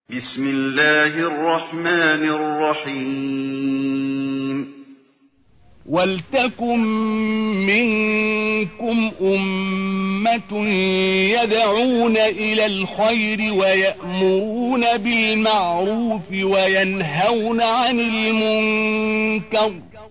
بسم الله الرحمن الرحيم ولتكن منكم أمة يدعون إلى الخير ويأمرون بالمعروف وينهون عن المنكر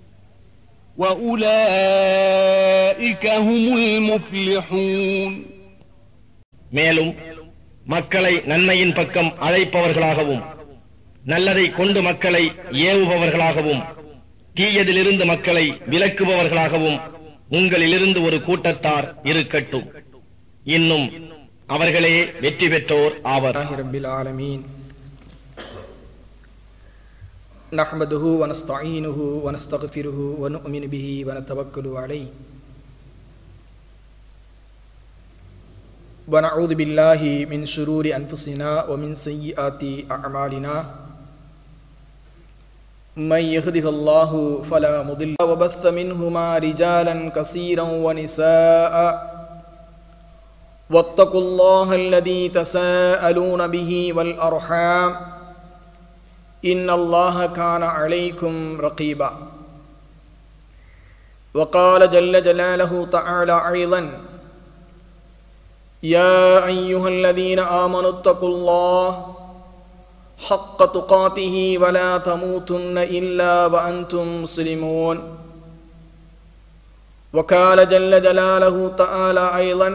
وأولئك هم المفلحون மேலும் மக்களை நன்மையின் பக்கம் அழைப்பவர்களாகவும் நல்லதை கொண்டு மக்களை ஏவுபவர்களாகவும் தீயதிலிருந்து மக்களை விலக்குபவர்களாகவும் உங்களிலிருந்து ஒரு கூட்டத்தார் இருக்கட்டும் இன்னும் அவர்களே வெற்றி பெற்றோர் ஆவர் الله رب العالمين نحمده ونستعينه ونستغفره ونؤمن به ونتوكل عليه ونعوذ بالله من شرور أنفسنا ومن سيئات أعمالنا من يهده الله فلا مضل له وبث منهما رجالا كثيرا ونساء واتقوا الله الذي تساءلون به والأرحام إن الله كان عليكم رقيبا وقال جل جلاله تعالى أيضا يا أيها الذين آمنوا اتقوا الله حق تقاته ولا تموتن إلا وأنتم مسلمون وقال جل جلاله تعالى أيضا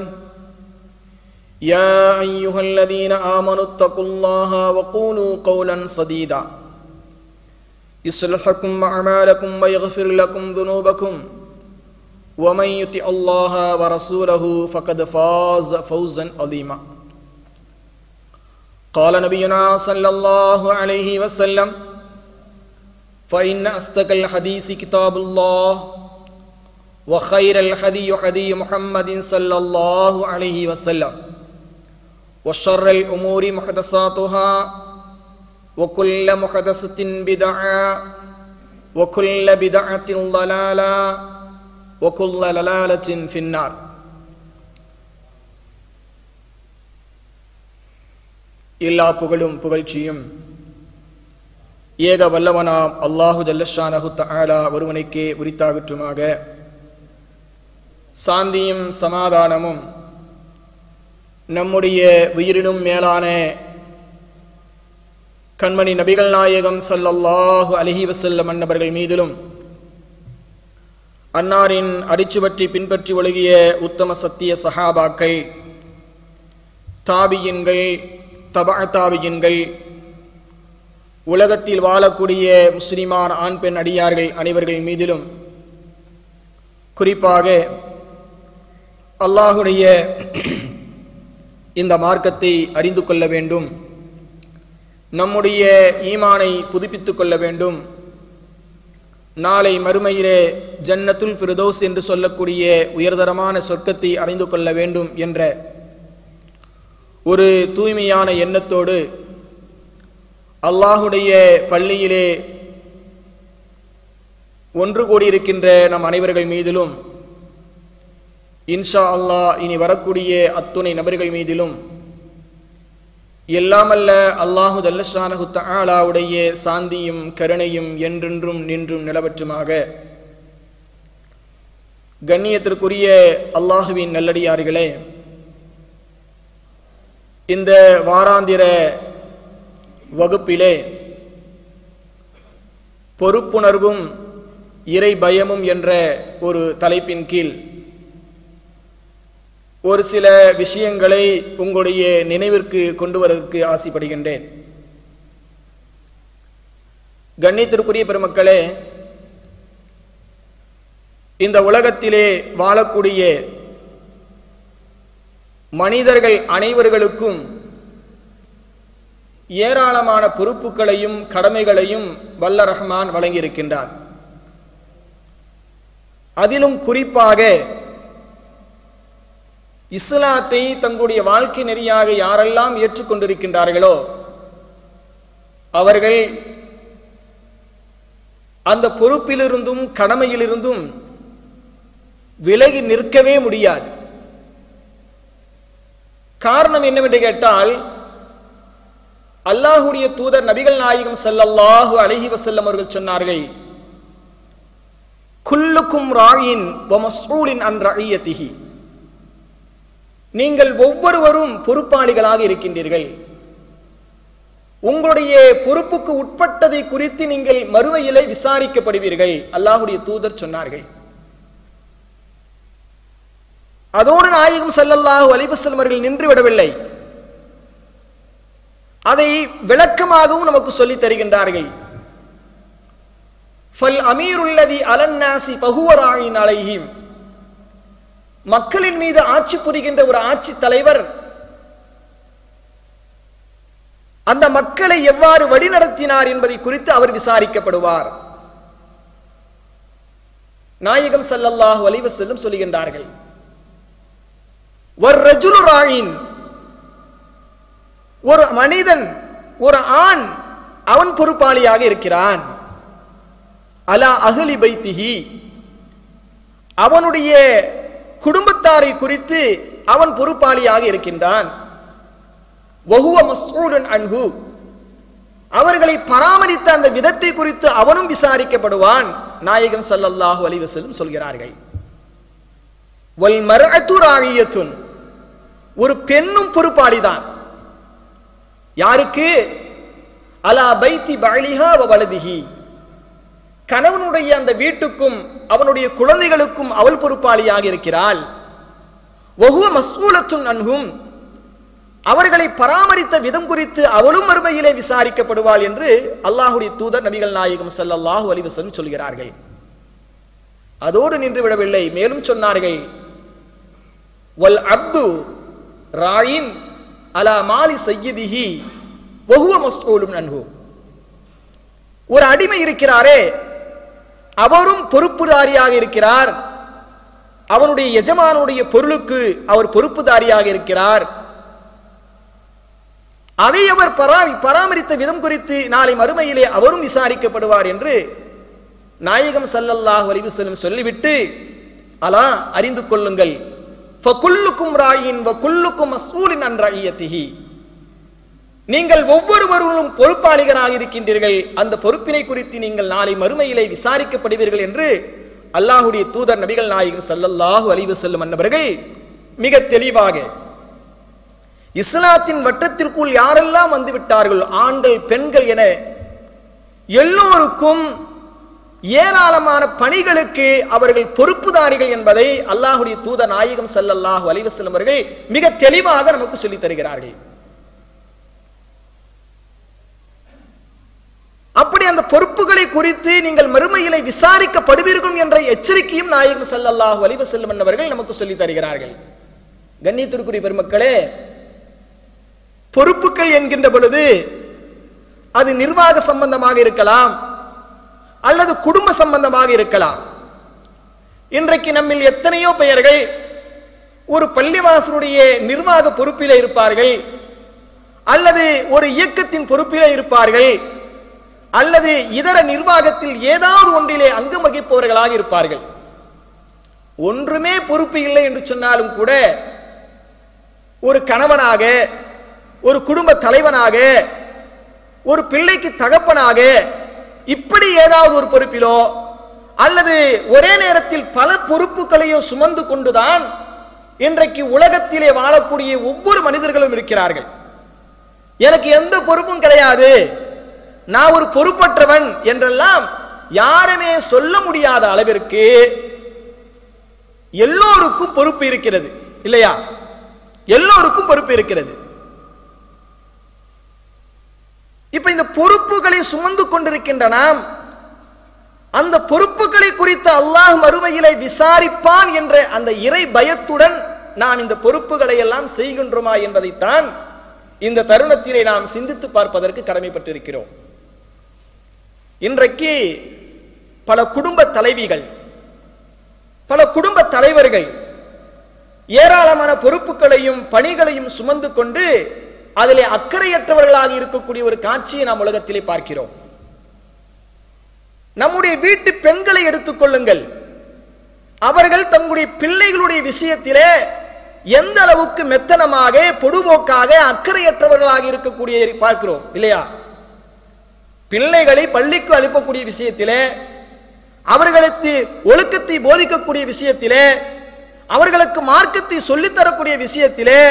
يا أيها الذين آمنوا اتقوا الله وقولوا قولا سديدا يصلح لكم أعمالكم ويغفر لكم ذنوبكم ومن يطع الله ورسوله فقد فاز فوزا عظيما قال نبينا صلى الله عليه وسلم فإن أصدق الحديث كتاب الله وخير الحدي حدي محمد صلى الله عليه وسلم وشر الأمور محدثاتها وكل محدثة بدعة وكل بدعة ضلالة وكل ضلالة في النار எல்லா புகழும் புகழ்ச்சியும் ஏக வல்லவனாம் அல்லாஹு ஜல்லஷானஹு தஆலா ஒருவனுக்கே உரித்தாகட்டுமாக சாந்தியும் சமாதானமும் நம்முடைய உயிரினும் மேலான கண்மணி நபிகள் நாயகம் ஸல்லல்லாஹு அலைஹி வஸல்லம் அன்னவர்கள் மீதிலும் அன்னாரின் அடிச்சுவற்றி பின்பற்றி ஒழுகிய உத்தம சத்திய சஹாபாக்கள் தாபியின்கள் தபா தாபியின்கள் உலகத்தில் வாழக்கூடிய முஸ்லிமான ஆண் பெண் அடியார்கள் அனைவர்கள் மீதிலும் குறிப்பாக அல்லாஹுடைய இந்த மார்க்கத்தை அறிந்து கொள்ள வேண்டும் நம்முடைய ஈமானை புதுப்பித்துக் கொள்ள வேண்டும் நாளை மறுமையிலே ஜன்னத்துல் ஃபிர்தோஸ் என்று சொல்லக்கூடிய உயர்தரமான சொர்க்கத்தை அறிந்து கொள்ள வேண்டும் என்ற ஒரு தூய்மையான எண்ணத்தோடு அல்லாஹுடைய பள்ளியிலே ஒன்று கூடியிருக்கின்ற நம் அனைவர்கள் மீதிலும் இன்ஷா அல்லாஹ் இனி வரக்கூடிய அத்துணை நபர்கள் மீதிலும் எல்லாமல்ல அல்லாஹு தல்லஷானஹு தஆலாவுடைய சாந்தியும் கருணையும் என்றென்றும் நின்றும் நிலவற்றுமாக கண்ணியத்திற்குரிய அல்லாஹுவின் நல்லடியார்களே இந்த வாராந்திர வகுப்பிலே பொறுப்புணர்வும் இறை பயமும் என்ற ஒரு தலைப்பின் கீழ் ஒரு சில விஷயங்களை உங்களுடைய நினைவிற்கு கொண்டு வருவதற்கு ஆசைப்படுகின்றேன் கண்ணியத்திற்குரிய பெருமக்களே இந்த உலகத்திலே வாழக்கூடிய மனிதர்கள் அனைவர்களுக்கும் ஏராளமான பொறுப்புகளையும் கடமைகளையும் வல்ல ரஹ்மான் வழங்கியிருக்கின்றார் அதிலும் குறிப்பாக இஸ்லாத்தை தங்களுடைய வாழ்க்கை நெறியாக யாரெல்லாம் ஏற்றுக்கொண்டிருக்கின்றார்களோ அவர்கள் அந்த பொறுப்பிலிருந்தும் கடமையிலிருந்தும் விலகி நிற்கவே முடியாது காரணம் என்னவென்று கேட்டால் அல்லாஹுடைய தூதர் நபிகள் நாயகம் ஸல்லல்லாஹு அலைஹி வஸல்லம் அவர்கள் சொன்னார்கள் குல்லுக்கும் ராயின் வ மஸ்ஊலின் அன் ரஇயத்திஹி நீங்கள் ஒவ்வொருவரும் பொறுப்பாளிகளாக இருக்கின்றீர்கள் உங்களுடைய பொறுப்புக்கு உட்பட்டதை குறித்து நீங்கள் மறுவையிலே விசாரிக்கப்படுவீர்கள் அல்லாஹுடைய தூதர் சொன்னார்கள் அதோடு நாயகம் ஸல்லல்லாஹு அலைஹி வஸல்லம் அவர்கள் நின்று விடவில்லை அதை விளக்கமாகவும் நமக்கு சொல்லித் தருகின்றார்கள் ஃபல் அமீருல்லதி அலன்னாசி பகுவராயின் அலைஹிம் மக்களின் மீது ஆட்சி புரிகின்ற ஒரு ஆட்சி தலைவர் அந்த மக்களை எவ்வாறு வழிநடத்தினார் என்பதை குறித்து அவர் விசாரிக்கப்படுவார் நாயகம் ஸல்லல்லாஹு அலைஹி வஸல்லம் சொல்லுகின்றார்கள் ஒரு ரஜுலு ராயின் ஒரு மனிதன் ஒரு ஆண் அவன் பொறுப்பாளியாக இருக்கிறான் அலா அகலி பைத்திஹி அவனுடைய குடும்பத்தாரை குறித்து அவன் பொறுப்பாளியாக இருக்கின்றான் வஹுவ மஸ்ஊலுன் அன்ஹு அவர்களை பராமரித்த அந்த விதத்தை குறித்து அவனும் விசாரிக்கப்படுவான் நாயகம் ஸல்லல்லாஹு அலைஹி வஸல்லம் சொல்கிறார்கள் வல் மர்அத்து ராகியத்துன் ஒரு பெண்ணும் பொறுப்பாளிதான் யாருக்கு அலா பைத்தி பலிஹா வ வலதிஹி கணவனுடைய அந்த வீட்டுக்கும் அவனுடைய குழந்தைகளுக்கும் அவள் பொறுப்பாளியாக இருக்கிறாள் ஒஹுவ மஸ்ஊலத்துன் அன்ஹும் அவர்களை பராமரித்த விதம் குறித்து அவளும் மறுமையிலே விசாரிக்கப்படுவாள் என்று அல்லாஹுடைய தூதர் நபிகள் நாயகம் ஸல்லல்லாஹு அலைஹி வஸல்லம் சொல்கிறார்கள் அதோடு நின்று விடவில்லை மேலும் சொன்னார்கள் வல் அப்து ராயின் அலா மாலி சையதிஹி வஹுவ மஸ்ஊலும் அன்ஹு ஒரு அடிமை இருக்கிறாரே அவரும் பொறுப்புதாரியாக இருக்கிறார் அவனுடைய எஜமானுடைய பொருளுக்கு அவர் பொறுப்புதாரியாக இருக்கிறார் அதை அவர் பராமி பராமரித்த விதம் குறித்து நாளை மறுமையிலே அவரும் விசாரிக்கப்படுவார் என்று நாயகம் ஸல்லல்லாஹு அலைஹி வஸல்லம் சொல்லிவிட்டு அலா அறிந்து கொள்ளுங்கள் ஃபகுல்லுக்கும் ராயின் வ குல்லுக்கும் மஸ்ஊலின் அன் ரஇயத்திஹி நீங்கள் ஒவ்வொருவரும் பொறுப்பாளிகராக இருக்கின்றீர்கள் அந்த பொறுப்பினை குறித்து நீங்கள் நாளை மறுமையிலே விசாரிக்கப்படுவீர்கள் என்று அல்லாஹுடைய தூதர் நபிகள் நாயகம் ஸல்லல்லாஹு அலைஹி வஸல்லம் அன்னவர்கள் மிக தெளிவாக இஸ்லாத்தின் வட்டத்திற்குள் யாரெல்லாம் வந்து விட்டார்கள் ஆண்கள் பெண்கள் என எல்லோருக்கும் ஏராளமான பணிகளுக்கு அவர்கள் பொறுப்புதாரிகள் என்பதை அல்லாஹுடைய தூதர் நாயகம் ஸல்லல்லாஹு அலைஹி வஸல்லம் அவர்கள் மிக தெளிவாக நமக்கு சொல்லித் தருகிறார்கள் அப்படி அந்த பொறுப்புகளை குறித்து நீங்கள் மறுமையிலே விசாரிக்கப்படுவீர்கள் என்ற எச்சரிக்கையும் நாயகம் ஸல்லல்லாஹு அலைஹி வஸல்லம் அவர்கள் நமக்கு சொல்லித் தருகிறார்கள் கண்ணியத்திற்குரிய பெருமக்களே பொறுப்புகள் என்கின்ற பொழுது அது நிர்வாக சம்பந்தமாக இருக்கலாம் அல்லது குடும்ப சம்பந்தமாக இருக்கலாம் இன்றைக்கு நம்மில் எத்தனையோ பெயர்கள் ஒரு பள்ளிவாசனுடைய நிர்வாக பொறுப்பிலே இருப்பார்கள் அல்லது ஒரு இயக்கத்தின் பொறுப்பிலே இருப்பார்கள் அல்லது இதர நிர்வாகத்தில் ஏதாவது ஒன்றிலே அங்கம் வகிப்பவர்களாக இருப்பார்கள் ஒன்றுமே பொறுப்பு இல்லை என்று சொன்னாலும் கூட ஒரு கணவனாக ஒரு குடும்ப தலைவனாக ஒரு பிள்ளைக்கு தகப்பனாக இப்படி ஏதாவது ஒரு பொறுப்பிலோ அல்லது ஒரே நேரத்தில் பல பொறுப்புகளையோ சுமந்து கொண்டுதான் இன்றைக்கு உலகத்திலே வாழக்கூடிய ஒவ்வொரு மனிதர்களும் இருக்கிறார்கள் எனக்கு எந்த பொறுப்பும் கிடையாது நான் ஒரு பொறுப்பற்றவன் என்றெல்லாம் யாருமே சொல்ல முடியாத அளவிற்கு எல்லோருக்கும் பொறுப்பு இருக்கிறது இல்லையா எல்லோருக்கும் பொறுப்பு இருக்கிறது இப்ப இந்த பொறுப்புகளை சுமந்து கொண்டிருக்கின்ற நாம் அந்த பொறுப்புகளை குறித்து அல்லாஹ் மறுமையிலே விசாரிப்பான் என்ற அந்த இறை பயத்துடன் நான் இந்த பொறுப்புகளை எல்லாம் செய்கின்றோமா என்பதைத்தான் இந்த தருணத்திலே நாம் சிந்தித்து பார்ப்பதற்கு கடமைப்பட்டிருக்கிறோம் இன்றைக்கு பல குடும்ப தலைவிகள் பல குடும்ப தலைவர்கள் ஏராளமான பொறுப்புகளையும் பணிகளையும் சுமந்து கொண்டு அதிலே அக்கறையற்றவர்களாக இருக்கக்கூடிய ஒரு காட்சியை நாம் உலகத்திலே பார்க்கிறோம் நம்முடைய வீட்டு பெண்களை எடுத்துக்கொள்ளுங்கள் அவர்கள் தங்களுடைய பிள்ளைகளுடைய விஷயத்திலே எந்த அளவுக்கு மெத்தனமாக பொடுபோக்காக அக்கறையற்றவர்களாக இருக்கக்கூடிய பார்க்கிறோம் இல்லையா பிள்ளைகளை பள்ளிக்கு அனுப்பக்கூடிய விஷயத்திலே அவர்களுக்கு ஒழுக்கத்தை போதிக்கக்கூடிய விஷயத்திலே அவர்களுக்கு மார்க்கத்தை சொல்லித்தரக்கூடிய விஷயத்திலே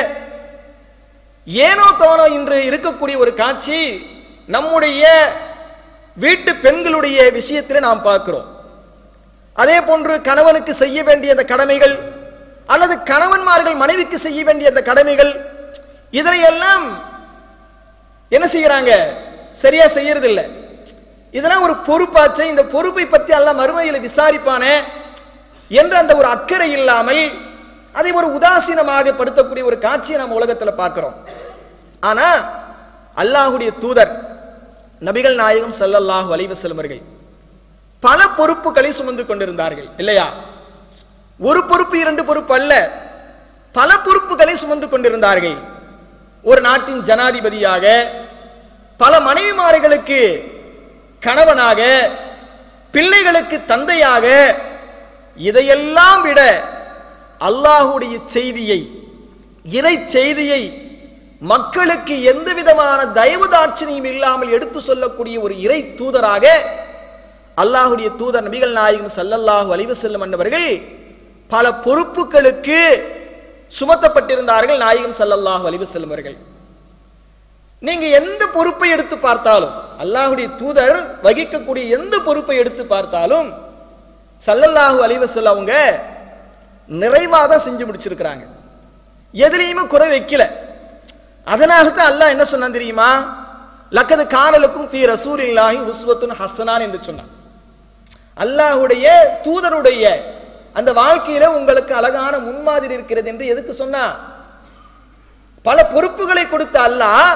ஏனோ தோனோ இன்று இருக்கக்கூடிய ஒரு காட்சி நம்முடைய வீட்டு பெண்களுடைய விஷயத்திலே நாம் பார்க்கிறோம் அதே போன்று கணவனுக்கு செய்ய வேண்டிய அந்த கடமைகள் அல்லது கணவன்மார்கள் மனைவிக்கு செய்ய வேண்டிய அந்த கடமைகள் இதனையெல்லாம் என்ன செய்யறாங்க சரியா செய்யறது இல்ல இதெல்லாம் ஒரு பொறுப்பாச்சு இந்த பொறுப்பை பத்தி எல்லாம் மறுமையில் விசாரிப்பானே என்ற அந்த ஒரு அக்கறை இல்லாமல் அதை ஒரு உதாசீனமாக படுத்தக்கூடிய ஒரு காட்சியை நம்ம உலகத்துல பார்க்கிறோம் ஆனா அல்லாஹுடைய தூதர் நபிகள் நாயகம் ஸல்லல்லாஹு அலைஹி வஸல்லம் அவர்கள் பல பொறுப்புகளை சுமந்து கொண்டிருந்தார்கள் இல்லையா ஒரு பொறுப்பு இரண்டு பொறுப்பு அல்ல பல பொறுப்புகளை சுமந்து கொண்டிருந்தார்கள் ஒரு நாட்டின் ஜனாதிபதியாக பல மனைவிமார்களுக்கு கணவனாக பிள்ளைகளுக்கு தந்தையாக இதையெல்லாம் விட அல்லாஹுடைய செய்தியை இறை செய்தியை மக்களுக்கு எந்த விதமான தயவு தாட்சணியும் இல்லாமல் எடுத்து சொல்லக்கூடிய ஒரு இறை தூதராக அல்லாஹுடைய தூதர் நபிகள் நாயகம் ஸல்லல்லாஹு அலைஹி வஸல்லம் என்பவர்கள் பல பொறுப்புகளுக்கு சுமத்தப்பட்டிருந்தார்கள் நாயகம் ஸல்லல்லாஹு அலைஹி வஸல்லம் அவர்கள் நீங்க எந்த பொறுப்பை எடுத்து பார்த்தாலும் அல்லாஹுடைய தூதர் வகிக்கக்கூடிய எந்த பொறுப்பை எடுத்து பார்த்தாலும் ஸல்லல்லாஹு அலைஹி வஸல்லம் அவங்க நிறைவா தான் செஞ்சு முடிச்சிருக்கிறாங்க எதுலையுமே குறை வைக்கல அதனால தான் அல்லாஹ் என்ன சொன்னான் தெரியுமா லக்கது காணலுக்கும் ஃபீ ரசூலில்லாஹி உஸ்வத்துன் ஹசனான் என்று சொன்னான் அல்லாஹுடைய தூதருடைய அந்த வாழ்க்கையில உங்களுக்கு அழகான முன்மாதிரி இருக்கிறது என்று எதுக்கு சொன்னா பல பொறுப்புகளை கொடுத்த அல்லாஹ்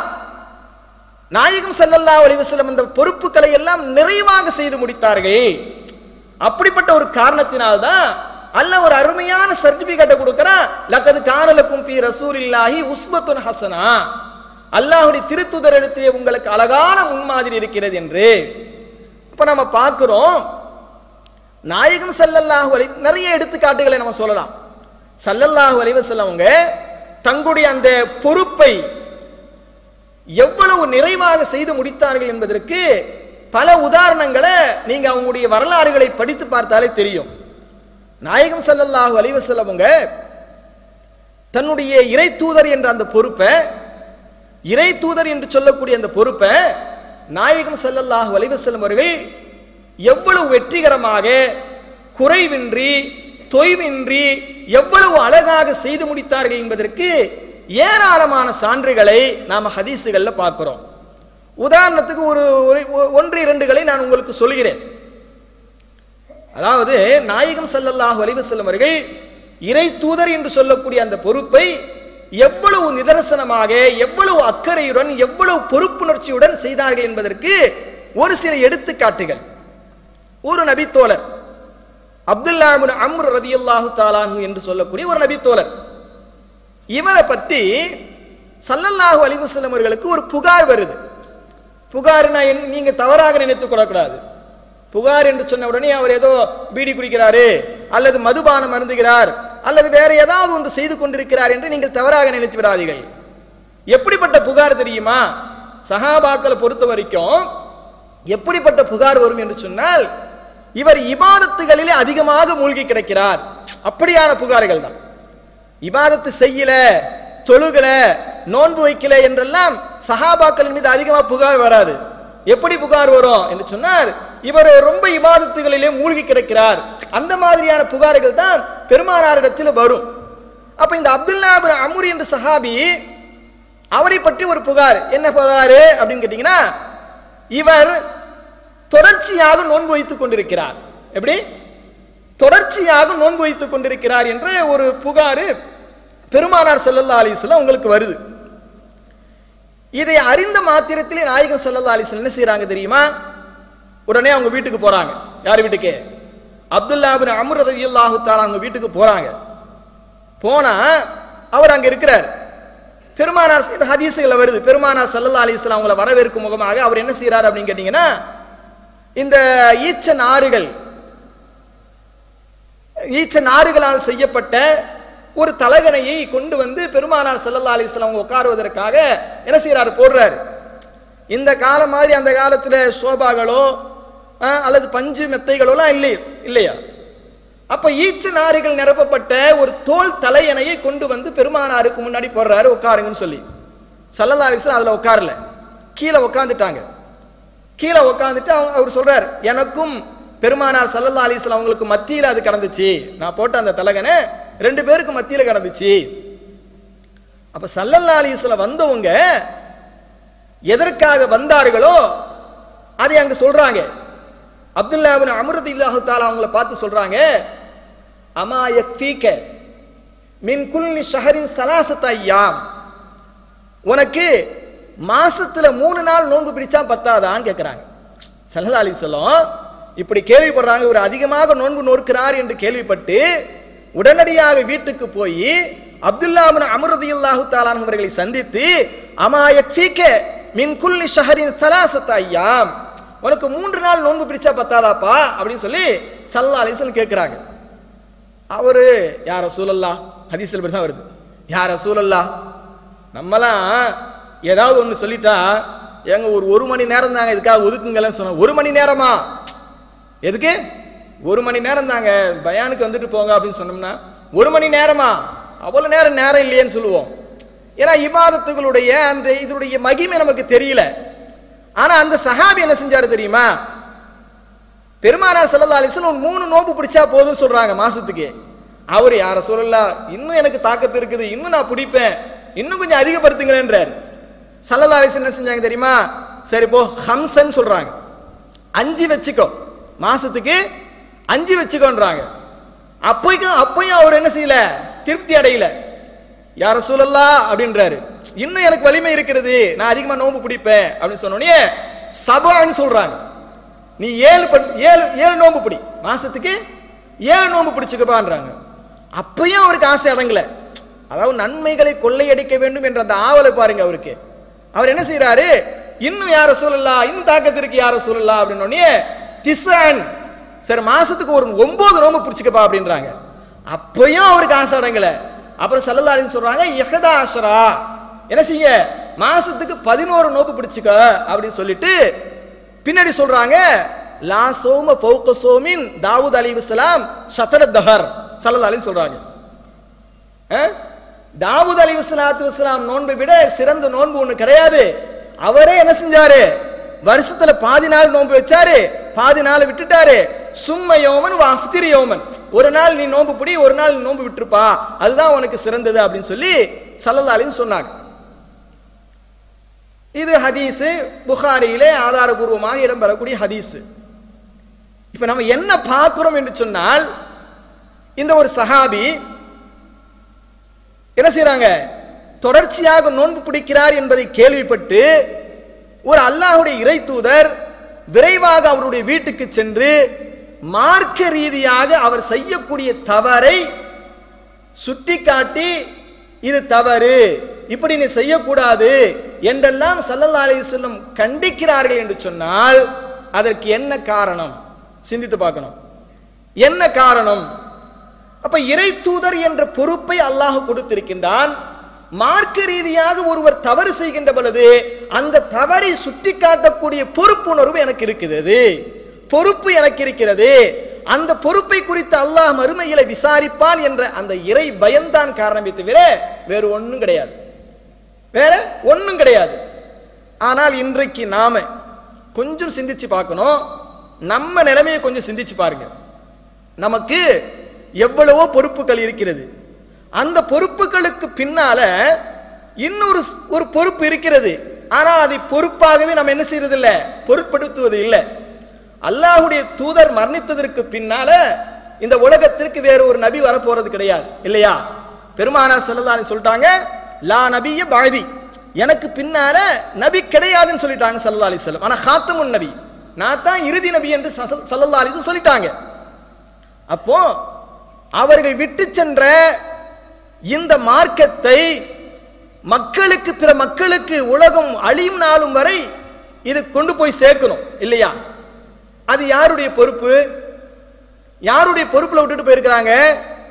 நாயகம் ஸல்லல்லாஹு அலைஹி வஸல்லம் அந்த பொறுப்புகளை எல்லாம் நிறைவாக செய்து முடித்தார்கள் அப்படிப்பட்ட ஒரு காரணத்தினால்தான் அல்லாஹ் ஒரு அருமையான சர்டிபிகேட்டை கொடுக்கிறான் லக்கது காணலுக்கும் ஃபீ ரசூலில்லாஹி உஸ்வத்துன் ஹசனா அல்லாஹ்வுடைய திருத்துதர் எடுத்து உங்களுக்கு அழகான முன்மாதிரி இருக்கிறது என்று இப்ப நம்ம பார்க்கிறோம் நாயகம் ஸல்லல்லாஹு அலைஹி நிறைய எடுத்துக்காட்டுகளை நம்ம சொல்லலாம் ஸல்லல்லாஹு அலைஹி வஸல்லம் அவங்க தங்களுடைய அந்த பொறுப்பை எவ்வளவு நிறைவாக செய்து முடித்தார்கள் என்பதற்கு பல உதாரணங்களை நீங்க அவங்களுடைய வரலாறுகளை படித்து பார்த்தாலே தெரியும் நாயகம் ஸல்லல்லாஹு அலைஹி வஸல்லம் அவங்க தன்னுடைய இறை தூதர் என்ற அந்த பொறுப்பை இறை தூதர் என்று சொல்லக்கூடிய அந்த பொறுப்பை நாயகம் ஸல்லல்லாஹு அலைஹி வஸல்லம் அவர்கள் எவ்வளவு வெற்றிகரமாக குறைவின்றி தொய்வின்றி எவ்வளவு அழகாக செய்து முடித்தார்கள் என்பதற்கு ஏராளமான சான்றுகளை நாம ஹதீஸுகள்ல பார்க்கிறோம் உதாரணத்துக்கு ஒரு ஒரு- ஒன்று இரண்டுகளை நான் உங்களுக்கு சொல்கிறேன் அதாவது நாயகம் ஸல்லல்லாஹு அலைஹி வஸல்லம் அவர்கள் இறை தூதர் என்று சொல்லக்கூடிய அந்த பொறுப்பை எவ்வளவு நிதர்சனமாக எவ்வளவு அக்கறையுடன் எவ்வளவு பொறுப்புணர்ச்சியுடன் செய்தார்கள் என்பதற்கு ஒரு சில எடுத்துக்காட்டுகள் ஒரு நபித்தோழர் அப்துல்லா இப்னு அம்ர் ரதியல்லாஹு தாலானு என்று சொல்லக்கூடிய ஒரு நபித்தோழர் இவரை பத்தி சல்லல்லாஹு அலைஹி வஸல்லம் அவர்களுக்கு ஒரு புகார் வருது புகார்னா என்ன நீங்க தவறாக நினைத்துக் கொள்ளக்கூடாது புகார் என்று சொன்ன உடனே அவர் ஏதோ பீடி குடிக்கிறாரு அல்லது மதுபானம் அருந்துகிறார் அல்லது வேற ஏதாவது ஒன்று செய்து கொண்டிருக்கிறார் என்று நீங்கள் தவறாக நினைத்து விடாதீர்கள் எப்படிப்பட்ட புகார் தெரியுமா சஹாபாக்களை பொறுத்த வரைக்கும் எப்படிப்பட்ட புகார் வரும் என்று சொன்னால் இவர் இபாதத்துகளிலே அதிகமாக மூழ்கி கிடக்கிறார் அப்படியான புகார்கள் தான் இபாதத்து செய்யல தொழுகல நோன்பு வைக்கல என்றெல்லாம் சஹாபாக்களின் மீது அதிகமா புகார் வராது எப்படி புகார் வரும் என்று சொன்னார் இவர் ரொம்ப இபாதத்துகளிலே மூழ்கி கிடக்கிறார் அந்த மாதிரியான புகார்கள் தான் பெருமானாரிடத்தில் வரும் அப்ப இந்த அப்துல்லா இப்னு அம்ர் என்ற சஹாபி அவரை பற்றி ஒரு புகார் என்ன புகாரு அப்படின்னு கேட்டீங்கன்னா இவர் தொடர்ச்சியாக நோன்பு வைத்துக் கொண்டிருக்கிறார் எப்படி தொடர்ச்சியாக நோன்பு வைத்துக் கொண்டிருக்கிறார் என்ற ஒரு புகாரு பெருமானார் ஸல்லல்லாஹு அலைஹி வஸல்லம் உங்களுக்கு வருது இதை அறிந்த மாத்திரத்திலே நாயகம் ஸல்லல்லாஹு அலைஹி வஸல்லம் என்ன செய்றாங்க தெரியுமா உடனே அவங்க வீட்டுக்கு போறாங்க யார் வீட்டுக்கு அப்துல்லா பின் அம்ர் ரலியல்லாஹு தஆலா அவங்க வீட்டுக்கு போறாங்க போனா அவர் அங்க இருக்கிறார் பெருமானார் இந்த ஹதீசுகள் வருது பெருமானார் ஸல்லல்லாஹு அலைஹி வஸல்லம் அவங்கள வரவேற்கும் முகமாக அவர் என்ன செய்றாரு அப்படின்னு கேட்டீங்கன்னா இந்த ஈச்ச நாறுகள் ஈச்ச நாறுகளால் செய்யப்பட்ட ஒரு தலகணையை கொண்டு வந்து பெருமானார் ஸல்லல்லாஹு அலைஹி வஸல்லம் அவங்க உட்காருவதற்காக என்ன செய்யறாரு போடுறாரு இந்த காலம் மாதிரி அந்த காலத்துல சோபாகளோ அஹ், அல்லது பஞ்சு மெத்தைகளோலாம் இல்லை இல்லையா அப்ப ஈச்ச நாரிகள் நிரப்பப்பட்ட ஒரு தோல் தலையணையை கொண்டு வந்து பெருமானாருக்கு முன்னாடி போடுறாரு உட்காருங்கன்னு சொல்லி சல்லல்லா அலிஸ்லாம் அதுல உட்காரல கீழே உட்காந்துட்டாங்க கீழே உட்காந்துட்டு அவங்க அவர் சொல்றார் எனக்கும் பெருமானார் சல்லல்லா அலிஸ்லாம் அவங்களுக்கு மத்தியில அது கடந்துச்சு நான் போட்ட அந்த தலகனை ரெண்டு பேருக்கு மத்தியில கடந்துச்சு அப்ப சல்லல்லா அலிஸ்லாம் வந்தவங்க எதற்காக வந்தார்களோ அதை அங்க சொல்றாங்க அப்துல்லாபின் அமிர்த இல்லாஹு தாலா அவங்கள பார்த்து சொல்றாங்க அமா யக்ஃபீக மின் குல்லி ஷஹரின் சலாசத் ஐயாம் உனக்கு மாசத்துல மூணு நாள் நோன்பு பிடிச்சா பத்தாதான்னு கேட்கிறாங்க சல்லா அலி சொல்லம் இப்படி கேள்விப்படுறாங்க ஒரு அதிகமாக நோன்பு நோக்கிறார் என்று கேள்விப்பட்டு உடனடியாக வீட்டுக்கு போய் அப்துல்லாபின் அமிர்த இல்லாஹு தாலான் அவர்களை சந்தித்து அமா யக்ஃபீக மின் குல்லி ஷஹரின் சலாசத் ஐயாம் உனக்கு மூன்று நாள் நோன்பு பிடிச்சா பத்தாதாப்பா அப்படின்னு சொல்லி சல்லா அலிசன் கேட்கிறாங்க அவரு யார சூழல்லா ஹதீஸில் இப்படி தான் வருது யார சூழல்லா நம்மலாம் ஏதாவது ஒன்று சொல்லிட்டா ஏங்க ஒரு ஒரு மணி நேரம் தாங்க இதுக்காக ஒதுக்குங்கன்னு சொன்ன ஒரு மணி நேரமா எதுக்கு ஒரு மணி நேரம் தாங்க பயானுக்கு வந்துட்டு போங்க அப்படின்னு சொன்னோம்னா ஒரு மணி நேரமா அவ்வளவு நேரம் நேரம் இல்லையேன்னு சொல்லுவோம் ஏன்னா இபாதத்துகளுடைய அந்த இதனுடைய மகிமை நமக்கு தெரியல ஆனா அந்த சஹாபி என்ன செஞ்சாரு தெரியுமா பெருமானார் ஸல்லல்லாஹு அலைஹி வஸல்லம் மூணு நோன்பு பிடிச்சா போதும்னு சொல்றாங்க மாசத்துக்கு அவர் யார சொல்லலாம் இன்னும் எனக்கு தாக்கத்து இருக்குது இன்னும் நான் பிடிப்பேன் இன்னும் கொஞ்சம் அதிகப்படுத்துங்களேன்றார் ஸல்லல்லாஹு அலைஹி வஸல்லம் என்ன செஞ்சாங்க தெரியுமா சரி போ ஹம்சன் சொல்றாங்க அஞ்சு வச்சுக்கோ மாசத்துக்கு அஞ்சு வச்சுக்கோன்றாங்க அப்போய்க்கும் அப்பயும் அவர் என்ன செய்யல திருப்தி அடையல யார சூழல்லா அப்படின்றாரு இன்னும் எனக்கு வலிமை இருக்கிறது நான் அதிகமா நோன்பு பிடிப்பேன் அப்படின்னு சொன்னோடனே சபான்னு சொல்றாங்க நீ ஏழு பண்- ஏழு ஏழு நோன்பு பிடி மாசத்துக்கு ஏழு நோன்பு பிடிச்சுக்கப்பான்றாங்க அப்பயும் அவருக்கு ஆசை அடங்கல அதாவது நன்மைகளை கொள்ளையடிக்க வேண்டும் என்ற அந்த ஆவலை பாருங்க அவருக்கு அவர் என்ன செய்யறாரு இன்னும் யார சொல்லலாம் இன்னும் தாக்கத்திற்கு யார சொல்லலாம் அப்படின்னு திசான் சரி மாசத்துக்கு ஒரு ஒன்பது நோம்பு பிடிச்சுக்கப்பா அப்படின்றாங்க அப்பயும் அவருக்கு ஆசை அடங்கல அப்புறம் சல்லல்லாஹு சொல்றாங்க இஹதா அஷரா என்ன செய்ய மாசத்துக்கு பதினோரு நோம்பு பிடிச்சுக்க அப்படின்னு சொல்லிட்டு பின்னாடி சொல்றாங்க லா சோம ஃபௌக சோமின் தாவூத் அலைஹிஸ்ஸலாம் ஷத்ர தஹர் சல்லல்லாஹு அலைஹி சொல்றாங்க அஹ்? தாவூத் அலி வசலாத்து வசலாம் நோன்பை விட சிறந்த நோன்பு ஒண்ணு கிடையாது அவரே என்ன செஞ்சாரு வருஷத்துல பாதி நாள் நோன்பு வச்சாரு பாதி நாள் விட்டுட்டாரு சும்ம யோமன் அஃப்திரி யோமன் ஒரு நாள் நீ நோன்பு பிடி ஒரு நாள் நீ நோன்பு விட்டுருப்பா அதுதான் உனக்கு சிறந்தது அப்படின்னு சொல்லி சல்லல்லா அலைஹி சொன்னாங்க இது ஹதீஸ் புகாரியிலே ஆதாரபூர்வமாக இடம்பெறக்கூடிய ஹதீஸ் இப்ப நம்ம என்ன பார்க்கிறோம் என்று சொன்னால் இந்த ஒரு சஹாபி என்ன செய்றாங்க தொடர்ச்சியாக நோன்பு பிடிக்கிறார் என்பதை கேள்விப்பட்டு ஒரு அல்லாஹ்வுடைய இறை தூதர் விரைவாக அவருடைய வீட்டுக்கு சென்று மார்க்க ரீதியாக அவர் செய்யக்கூடிய தவறை சுட்டிக்காட்டி இது தவறு இப்படி நீ செய்யக்கூடாது என்றெல்லாம் சல்லல்லா அலைஹி வஸல்லம் கண்டிக்கிறார்கள் என்று சொன்னால் அதற்கு என்ன காரணம் சிந்தித்து பார்க்கணும் என்ன காரணம் அப்ப இறை தூதர் என்ற பொறுப்பை அல்லாஹ் கொடுத்திருக்கின்றான் மார்க்க ரீதியாக ஒருவர் தவறு செய்கின்ற பொழுது அந்த தவறை சுட்டிக்காட்டக்கூடிய பொறுப்புணர்வு எனக்கு இருக்கிறது பொறுப்பு எனக்கு இருக்கிறது அந்த பொறுப்பை குறித்து அல்லாஹ் மறுமையில விசாரிப்பான் என்ற அந்த இறை பயம்தான் காரணமே தவிர வேறு ஒண்ணும் கிடையாது வேற ஒண்ணும் கிடையாது ஆனால் இன்றைக்கு நாம கொஞ்சம் சிந்திச்சு பார்க்கணும் நம்ம நிலைமையை கொஞ்சம் சிந்திச்சு பாருங்க நமக்கு எவ்வளவோ பொறுப்புகள் இருக்கிறது அந்த பொறுப்புகளுக்கு பின்னால இன்னொரு ஸ்- ஒரு பொறுப்பு இருக்கிறது ஆனால் அதை பொறுப்பாகவே நம்ம என்ன செய்யறது இல்ல பொருட்படுத்துவது இல்லை அல்லாஹ்வுடைய தூதர் மரணித்ததற்கு பின்னால இந்த உலகத்திற்கு வேற ஒரு நபி வரப்போறது கிடையாது இல்லையா பெருமானா செல்லலான்னு சொல்லிட்டாங்க லா நபிய பாதி எனக்கு பின்னால நபி கிடையாதுன்னு சொல்லிட்டாங்க சல்லா அலி செல்லம் ஆனா ஹாத்தமுன் நபி நான் தான் இறுதி நபி என்று சல்லல்லா அலிசு சொல்லிட்டாங்க அப்போ அவர்கள் விட்டு சென்ற இந்த மார்க்கத்தை மக்களுக்கு பிற மக்களுக்கு உலகம் அழியும் நாளும் வரை இது கொண்டு போய் சேர்க்கணும் இல்லையா அது யாருடைய பொறுப்பு யாருடைய பொறுப்புல விட்டுட்டு போயிருக்கிறாங்க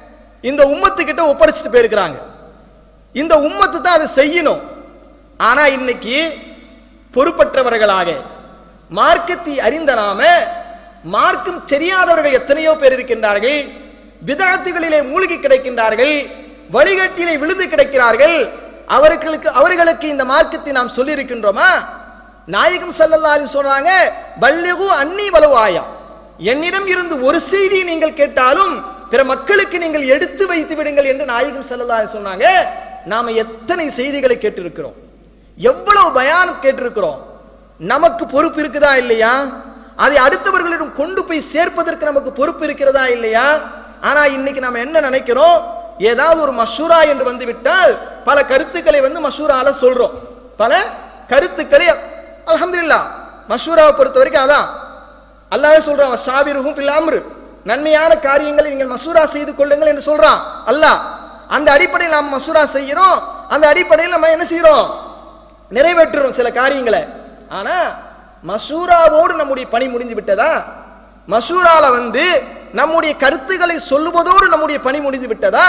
இந்த உம்மத்து கிட்ட ஒப்படைச்சிட்டு போயிருக்கிறாங்க இந்த உம்மத்து தான் அதை செய்யணும் ஆனா இன்னைக்கு பொறுப்பற்றவர்களாக மார்க்கத்தை அறிந்த நாம மார்க்கம் தெரியாதவர்கள் எத்தனையோ பேர் இருக்கின்றார்கள் விதாத்துகளிலே மூழ்கி கிடக்கின்றார்கள் வழிகட்டிலே விழுந்து கிடக்கிறார்கள் அவர்களுக்கு அவர்களுக்கு இந்த மார்க்கத்தை நாம் சொல்லி இருக்கின்றோமா நாயகம் ஸல்லல்லாஹு சொல்றாங்க பல்லிகு அன்னி வலுவாயா என்னிடம் இருந்து ஒரு செய்தி நீங்கள் கேட்டாலும் பிற மக்களுக்கு நீங்கள் எடுத்து வைத்து விடுங்கள் என்று நாயகம் ஸல்லல்லாஹு அலைஹி சொன்னாங்க நாம எத்தனை செய்திகளை கேட்டிருக்கிறோம் எவ்வளவு பயானம் கேட்டிருக்கிறோம் நமக்கு பொறுப்பு இருக்குதா இல்லையா அதை அடுத்தவர்களிடம் கொண்டு போய் சேர்ப்பதற்கு நமக்கு பொறுப்பு இருக்கிறதா இல்லையா ஆனா இன்னைக்கு நாம என்ன நினைக்கிறோம் ஏதாவது ஒரு மஷூரா என்று வந்து விட்டால் பல கருத்துக்களை வந்து மஷூரால சொல்றோம் பல கருத்துக்களை அல்ஹம்துலில்லாஹ் மஷூராவை பொறுத்த வரைக்கும் அதான் அல்லாஹ்வே சொல்றான் ஷாபிருஹும் ஃபில் அம்ரு நன்மையான காரியங்களை நீங்கள் மசூரா செய்து கொள்ளுங்கள் என்று சொல்றான் அல்லாஹ் அந்த அடிப்படையில் நாம் மசூரா செய்கிறோம் அந்த அடிப்படையில் நம்ம என்ன செய்றோம் நிறைவேற்றுறோம் சில காரியங்களை ஆனா மசூராவோடு நம்முடைய பணி முடிந்து விட்டதா மசூரால வந்து நம்முடைய கருத்துக்களை சொல்லுவதோடு நம்முடைய பணி முடிந்து விட்டதா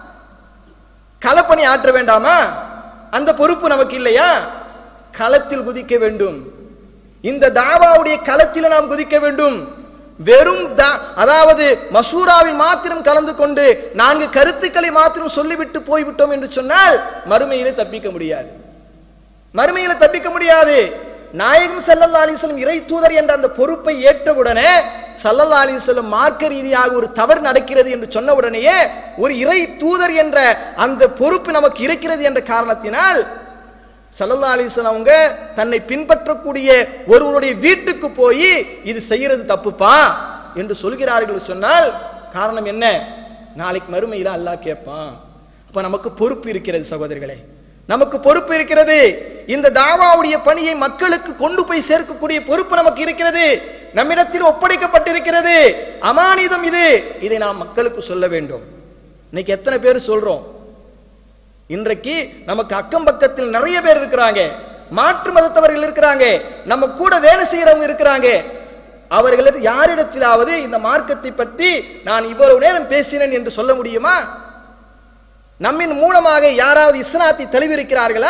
களப்பணி ஆற்ற வேண்டாமா அந்த பொறுப்பு நமக்கு இல்லையா களத்தில் குதிக்க வேண்டும் இந்த தாவாவுடைய களத்தில் நாம் குதிக்க வேண்டும் வெறும் தா- அதாவது மசூராவில் மாத்திரம் கலந்து கொண்டு நான்கு கருத்துக்களை மாத்திரம் சொல்லிவிட்டு போய்விட்டோம் என்று சொன்னால் மறுமையிலே தப்பிக்க முடியாது மறுமையில தப்பிக்க முடியாது நாயகம் ஸல்லல்லாஹு அலைஹி வஸல்லம் இறை தூதர் என்ற அந்த பொறுப்பை ஏற்றவுடனே ஸல்லல்லாஹு அலைஹி வஸல்லம் மார்க்க ரீதியாக ஒரு தவறு நடக்கிறது என்று சொன்ன உடனேயே ஒரு இறை தூதர் என்ற அந்த பொறுப்பு நமக்கு இருக்கிறது என்ற காரணத்தினால் ஸல்லல்லாஹு அலைஹி வஸல்லம் அவங்க தன்னை பின்பற்றக்கூடிய ஒருவருடைய வீட்டுக்கு போய் இது செய்யறது தப்புப்பா என்று சொல்கிறார்கள் சொன்னால் காரணம் என்ன நாளைக்கு மறுமையில அல்லாஹ் கேட்பான் அப்ப நமக்கு பொறுப்பு இருக்கிறது சகோதரர்களே நமக்கு பொறுப்பு இருக்கிறது இந்த தாவாவுடைய பணியை மக்களுக்கு கொண்டு போய் சேர்க்கக்கூடிய பொறுப்பு நமக்கு இருக்கிறது நம்மிடத்தில் ஒப்படைக்கப்பட்டிருக்கிறது அமானிதம் இது இதை நாம் மக்களுக்கு சொல்ல வேண்டும் இன்னைக்கு எத்தனை பேர் சொல்றோம் இன்றைக்கு நமக்கு அக்கம் பக்கத்தில் நிறைய பேர் இருக்கிறாங்க மாற்று மதத்தவர்கள் இருக்கிறாங்க நம்ம கூட வேலை செய்யறவங்க இருக்கிறாங்க அவர்கள் யாரிடத்திலாவது இந்த மார்க்கத்தை பற்றி நான் இவ்வளவு நேரம் பேசினேன் என்று சொல்ல முடியுமா நம்மின் மூலமாக யாராவது இஸ்லாத்தை தழுவிருக்கிறார்களா